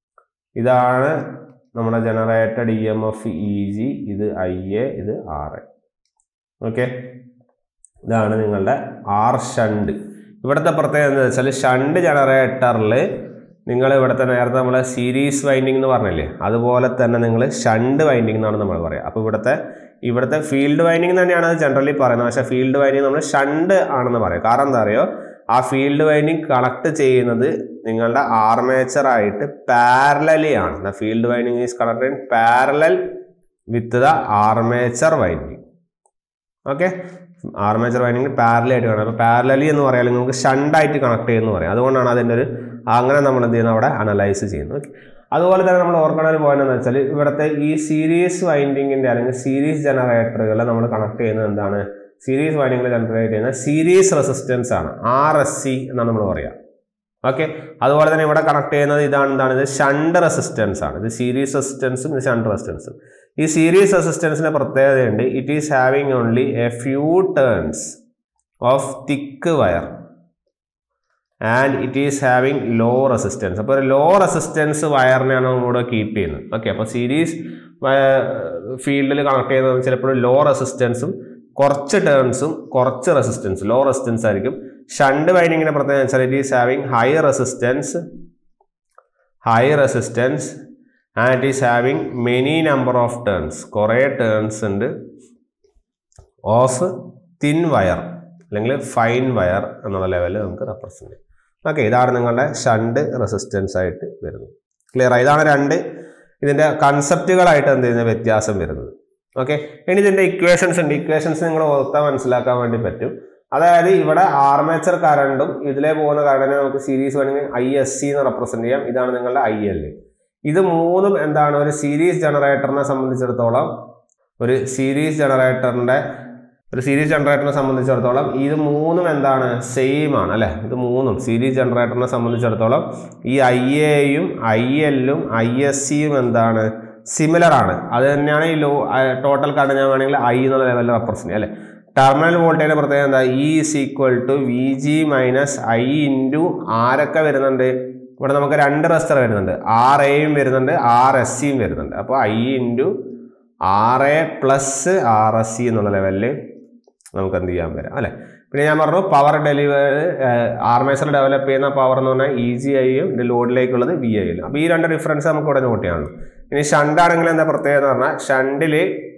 ഇതാണ് നമ്മുടെ generated E M F E G ഇത് ഐ എ ഇത് ആർ എ ഓക്കെ ഇതാണ് നിങ്ങളുടെ ആർ ഷണ്ട് ഇവിടുത്തെ പ്രത്യേകത എന്താ വെച്ചാൽ ഷണ്ട് ജനറേറ്ററിൽ നിങ്ങൾ ഇവിടുത്തെ നേരത്തെ നമ്മൾ സീരീസ് വൈൻഡിങ് എന്ന് പറഞ്ഞില്ലേ അതുപോലെ തന്നെ നിങ്ങൾ ഷണ്ട് വൈൻഡിങ് എന്നാണ് നമ്മൾ പറയുക അപ്പോൾ ഇവിടുത്തെ ഇവിടുത്തെ ഫീൽഡ് വൈൻഡിങ് തന്നെയാണ് അത് ജനറലി പറയുന്നത് പക്ഷേ ഫീൽഡ് വൈൻഡിങ് നമ്മൾ ഷണ്ട് ആണെന്ന് പറയും കാരണം എന്താ അറിയോ ആ ഫീൽഡ് വൈൻഡിങ് കണക്ട് ചെയ്യുന്നത് നിങ്ങളുടെ ആർമേച്ചർ ആയിട്ട് പാരലലി ആണ് the field winding is connect in parallel with the armature winding okay armature winding parallelly ആയിട്ട് കാണാം അപ്പോൾ പാരലലി എന്ന് പറയാൻ നമുക്ക് ഷണ്ടായിട്ട് കണക്ട് ചെയ്യുമെന്ന് പറയാം അതുകൊണ്ടാണ് അതിൻ്റെ ഒരു അങ്ങനെ നമ്മൾ എന്ത് ചെയ്യുന്നത് അവിടെ അനലൈസ് ചെയ്യുന്നത് ഓക്കെ അതുപോലെ തന്നെ നമ്മൾ ഓർക്കേണ്ട ഒരു പോയിന്റ് എന്ന് വെച്ചാൽ ഇവിടുത്തെ ഈ സീരീസ് വൈൻഡിങ്ങിൻ്റെ അല്ലെങ്കിൽ സീരീസ് ജനറേറ്ററുകളെ നമ്മൾ കണക്ട് ചെയ്യുന്നത് എന്താണ് സീരീസ് വൈൻഡിങ്ങിൽ ജനറേറ്റ് ചെയ്യുന്ന സീരീസ് റെസിസ്റ്റൻസ് ആണ് ആർ എസ് സി എന്നാണ് നമ്മൾ പറയുക ഓക്കെ അതുപോലെ തന്നെ ഇവിടെ കണക്ട് ചെയ്യുന്നത് ഇതാണ് എന്താണ് ഇത് ഷണ്ട് റെസിസ്റ്റൻസ് ആണ് ഇത് സീരീസ് റെസിസ്റ്റൻസും ഇത് ഷണ്ട് റെസിസ്റ്റൻസും ഈ സീരീസ് റെസിസ്റ്റൻസിന്റെ പ്രത്യേകതയുണ്ട് it is having only a few turns of thick wire and it is having low resistance അപ്പോൾ ഒരു ലോ റെസിസ്റ്റൻസ് വയറിനെയാണ് നമ്മളിവിടെ കീപ്പ് ചെയ്യുന്നത് ഓക്കെ അപ്പോൾ സീരീസ് ഫീൽഡിൽ കണക്ട് ചെയ്യുന്നത് ചിലപ്പോൾ ലോ റെസിസ്റ്റൻസും കുറച്ച് ടേൺസും കുറച്ച് റെസിസ്റ്റൻസ് ലോ റെസിസ്റ്റൻസ് ആയിരിക്കും ഷണ്ട് വൈൻഡിങ്ങിന്റെ പ്രത്യേകത വെച്ചാൽ it is having high resistance high resistance and it is having many number of turns കുറേ ടേൺസ് ഉണ്ട് ഓഫ് തിൻ വയർ അല്ലെങ്കിൽ ഫൈൻ വയർ എന്നുള്ള ലെവലിൽ നമുക്ക് റെപ്രസെൻറ്റ് ചെയ്യാം ഓക്കെ ഇതാണ് നിങ്ങളുടെ ഷണ്ട് റെസിസ്റ്റൻസ് ആയിട്ട് വരുന്നത് ക്ലിയർ ഇതാണ് രണ്ട് ഇതിൻ്റെ കൺസെപ്റ്റുകളായിട്ട് എന്ത് ചെയ്യുന്ന വ്യത്യാസം വരുന്നത് ഓക്കെ ഇനി ഇതിൻ്റെ ഇക്വേഷൻസ് ഉണ്ട് ഇക്വേഷൻസ് നിങ്ങൾ ഓർത്താൻ മനസ്സിലാക്കാൻ വേണ്ടി പറ്റും അതായത് ഇവിടെ ആർമേച്ചർ കറണ്ടും ഇതിലെ പോകുന്ന കറണ്ടിനെ നമുക്ക് സീരീസ് വേണമെങ്കിൽ ഐ എസ് സി എന്ന് റെപ്രസെന്റ് ചെയ്യാം ഇതാണ് നിങ്ങളുടെ ഐ എൽ ഇത് മൂന്നും എന്താണ് ഒരു സീരീസ് ജനറേറ്ററിനെ സംബന്ധിച്ചിടത്തോളം ഒരു സീരീസ് ജനറേറ്ററിന്റെ ഒരു സീരീസ് ജനറേറ്ററിനെ സംബന്ധിച്ചിടത്തോളം ഇത് മൂന്നും എന്താണ് സെയിം ആണ് അല്ലെ ഇത് മൂന്നും സീരീസ് ജനറേറ്ററിനെ സംബന്ധിച്ചിടത്തോളം ഈ ഐ എയും ഐ എല്ലും ഐ എസ് സിയും എന്താണ് സിമിലർ ആണ് അത് തന്നെയാണ് ഈ ലോ ടോട്ടൽ കറണ്ട് ഞാൻ വേണമെങ്കിൽ ഐ എന്നുള്ള ലെവലിൽ റെപ്രസെന്റ് ചെയ്യാം അല്ലെ ടെർമിനൽ വോൾട്ടേജിന്റെ പ്രത്യേകത എന്താ E is equal to V G minus I into ആരൊക്കെ വരുന്നുണ്ട് ഇവിടെ നമുക്ക് രണ്ട് റെസ്റ്റർ വരുന്നുണ്ട് ആർ എയും വരുന്നുണ്ട് ആർ എസ് സിയും വരുന്നുണ്ട് അപ്പോൾ I into R A plus R S C എന്നുള്ള ലെവലിൽ നമുക്ക് എന്ത് ചെയ്യാൻ വരാം അല്ലേ പിന്നെ ഞാൻ പറഞ്ഞു പവർ ഡെലിവറി ആർമേച്ചർ ഡെവലപ്പ് ചെയ്യുന്ന പവർ എന്ന് പറഞ്ഞാൽ ഇ ജി ഐയും ലോഡിലേക്കുള്ളത് വി ഐയിലും അപ്പോൾ ഈ രണ്ട് ഡിഫറൻസ് നമുക്ക് ഇവിടെ നോട്ട് ചെയ്യാനുള്ളൂ ഇനി ഷണ്ട് ആണെങ്കിൽ എന്താ പ്രത്യേകത എന്ന് പറഞ്ഞാൽ ഷണ്ടിൽ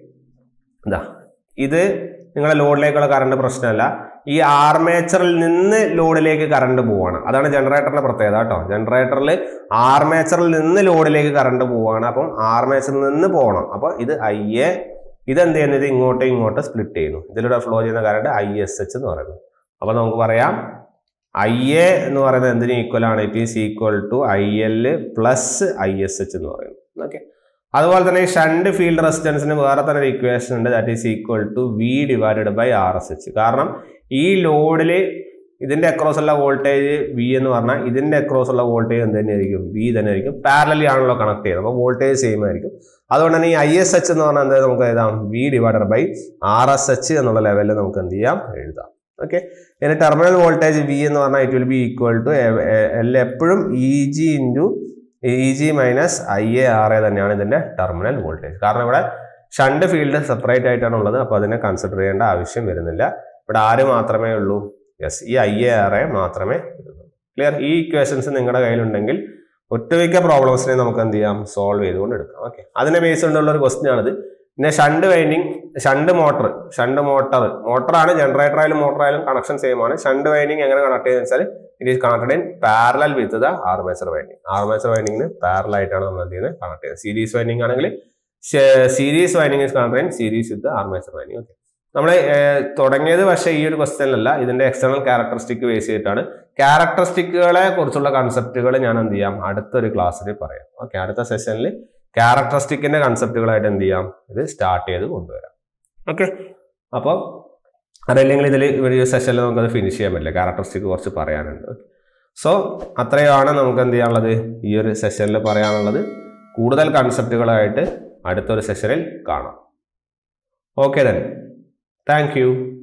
എന്താ ഇത് നിങ്ങളുടെ ലോഡിലേക്കുള്ള കറണ്ട് പ്രശ്നമല്ല ഈ ആർമേച്ചറിൽ നിന്ന് ലോഡിലേക്ക് കറണ്ട് പോവാണ് അതാണ് ജനറേറ്ററിന്റെ പ്രത്യേകത കേട്ടോ ജനറേറ്ററിൽ ആർമേച്ചറിൽ നിന്ന് ലോഡിലേക്ക് കറണ്ട് പോവാണ് അപ്പം ആർമേച്ചറിൽ നിന്ന് പോകണം അപ്പോൾ ഇത് ഐ എ ഇതെന്ത് ചെയ്യുന്നത് ഇത് ഇങ്ങോട്ട് ഇങ്ങോട്ട് സ്പ്ലിറ്റ് ചെയ്യുന്നു ഇതിലൂടെ ഫ്ലോ ചെയ്യുന്ന കറണ്ട് ഐ എസ് എച്ച് എന്ന് പറയുന്നു അപ്പോൾ നമുക്ക് പറയാം ഐ എ എന്ന് പറയുന്നത് എന്തിന് ഈക്വൽ ആണ് it is equal to I L plus I S H എന്ന് പറയുന്നു ഓക്കെ അതുപോലെ തന്നെ ഈ ഷണ്ട് ഫീൽഡ് റെസിസ്റ്റൻസിന് വേറെ തന്നെ ഒരു ഇക്വേഷൻ ഉണ്ട് that is equal to V divided by R S H കാരണം ഈ ലോഡിൽ ഇതിന്റെ അക്രോസ് ഉള്ള വോൾട്ടേജ് വി എന്ന് പറഞ്ഞാൽ ഇതിന്റെ അക്രോസ് ഉള്ള വോൾട്ടേജ് എന്ത് തന്നെയായിരിക്കും വി തന്നെ ആയിരിക്കും പാരലി ആണല്ലോ കണക്ട് ചെയ്യുന്നത് അപ്പോൾ വോൾട്ടേജ് സെയിം ആയിരിക്കും അതുകൊണ്ട് തന്നെ ഈ ഐ എസ് എച്ച് എന്ന് പറഞ്ഞാൽ എന്താ നമുക്ക് എഴുതാം V divided by R S H എന്നുള്ള ലെവലിൽ നമുക്ക് എന്ത് ചെയ്യാം എഴുതാം ഓക്കെ ഇനി ടെർമിനൽ വോൾട്ടേജ് വി എന്ന് പറഞ്ഞാൽ it will be equal to L എപ്പോഴും E G into E G minus I A R A തന്നെയാണ് ഇതിന്റെ ടെർമിനൽ വോൾട്ടേജ് കാരണം ഇവിടെ ഷണ്ട് ഫീൽഡ് സെപ്പറേറ്റ് ആയിട്ടാണ് ഉള്ളത് അപ്പോൾ അതിനെ കൺസിഡർ ചെയ്യേണ്ട ആവശ്യം വരുന്നില്ല ഇവിടെ ആര് മാത്രമേ ഉള്ളൂ യെസ് ഈ ഐ എ ആർ എ മാത്രമേ വരുന്നുള്ളൂ ക്ലിയർ ഈ ഇക്വേഷൻസ് നിങ്ങളുടെ കയ്യിലുണ്ടെങ്കിൽ ഒട്ടുമിക്ക പ്രോബ്ലംസിനെ നമുക്ക് എന്ത് ചെയ്യാം സോൾവ് ചെയ്തുകൊണ്ട് എടുക്കാം ഓക്കെ അതിനെ ബേസ് കൊണ്ടുള്ള ഒരു ക്വസ്റ്റ്യൻ ആണിത് പിന്നെ shunt winding shunt motor shunt motor മോട്ടറാണ് ജനറേറ്റർ ആയാലും മോട്ടർ ആയാലും കണക്ഷൻ സെയിം ആണ് ഷണ്ട് വൈൻഡിങ് എങ്ങനെ കണക്ട് ചെയ്യുന്നത് വെച്ചാൽ it is connected in parallel with the armature winding armature വൈൻഡിങ്ങിന് പാരലൽ ആയിട്ടാണ് നമ്മൾ എന്ത് ചെയ്യുന്നത് കണക്ട് ചെയ്യുന്നത് സീരീസ് വൈൻഡിങ് ആണെങ്കിൽ series winding is connected in series with armature winding okay നമ്മൾ തുടങ്ങിയത് പക്ഷേ ഈ ഒരു ക്വസ്റ്റ്യനിലല്ല ഇതിന്റെ എക്സ്റ്റേണൽ ക്യാരക്ടറിസ്റ്റിക് ബേസ് ചെയ്തിട്ടാണ് ക്യാരക്ടറിസ്റ്റിക്കുകളെ കുറിച്ചുള്ള കൺസെപ്റ്റുകൾ ഞാൻ എന്ത് ചെയ്യാം അടുത്തൊരു ക്ലാസ്സിൽ പറയാം ഓക്കെ അടുത്ത സെഷനിൽ ക്യാരക്ടറിസ്റ്റിക്കിന്റെ കൺസെപ്റ്റുകളായിട്ട് എന്ത് ചെയ്യാം ഇത് സ്റ്റാർട്ട് ചെയ്ത് കൊണ്ടുവരാം ഓക്കെ അപ്പോൾ അതല്ലെങ്കിൽ ഇതിൽ ഒരു സെഷനിൽ നമുക്കത് ഫിനിഷ് ചെയ്യാൻ പറ്റില്ല ക്യാരക്ടറിസ്റ്റിക് കുറച്ച് പറയാനുണ്ട് സോ അത്രയാണ് നമുക്ക് എന്ത് ചെയ്യാനുള്ളത് ഈ ഒരു സെഷനിൽ പറയാനുള്ളത് കൂടുതൽ കൺസെപ്റ്റുകളായിട്ട് അടുത്തൊരു സെഷനിൽ കാണാം ഓക്കെ തന്നെ താങ്ക് യു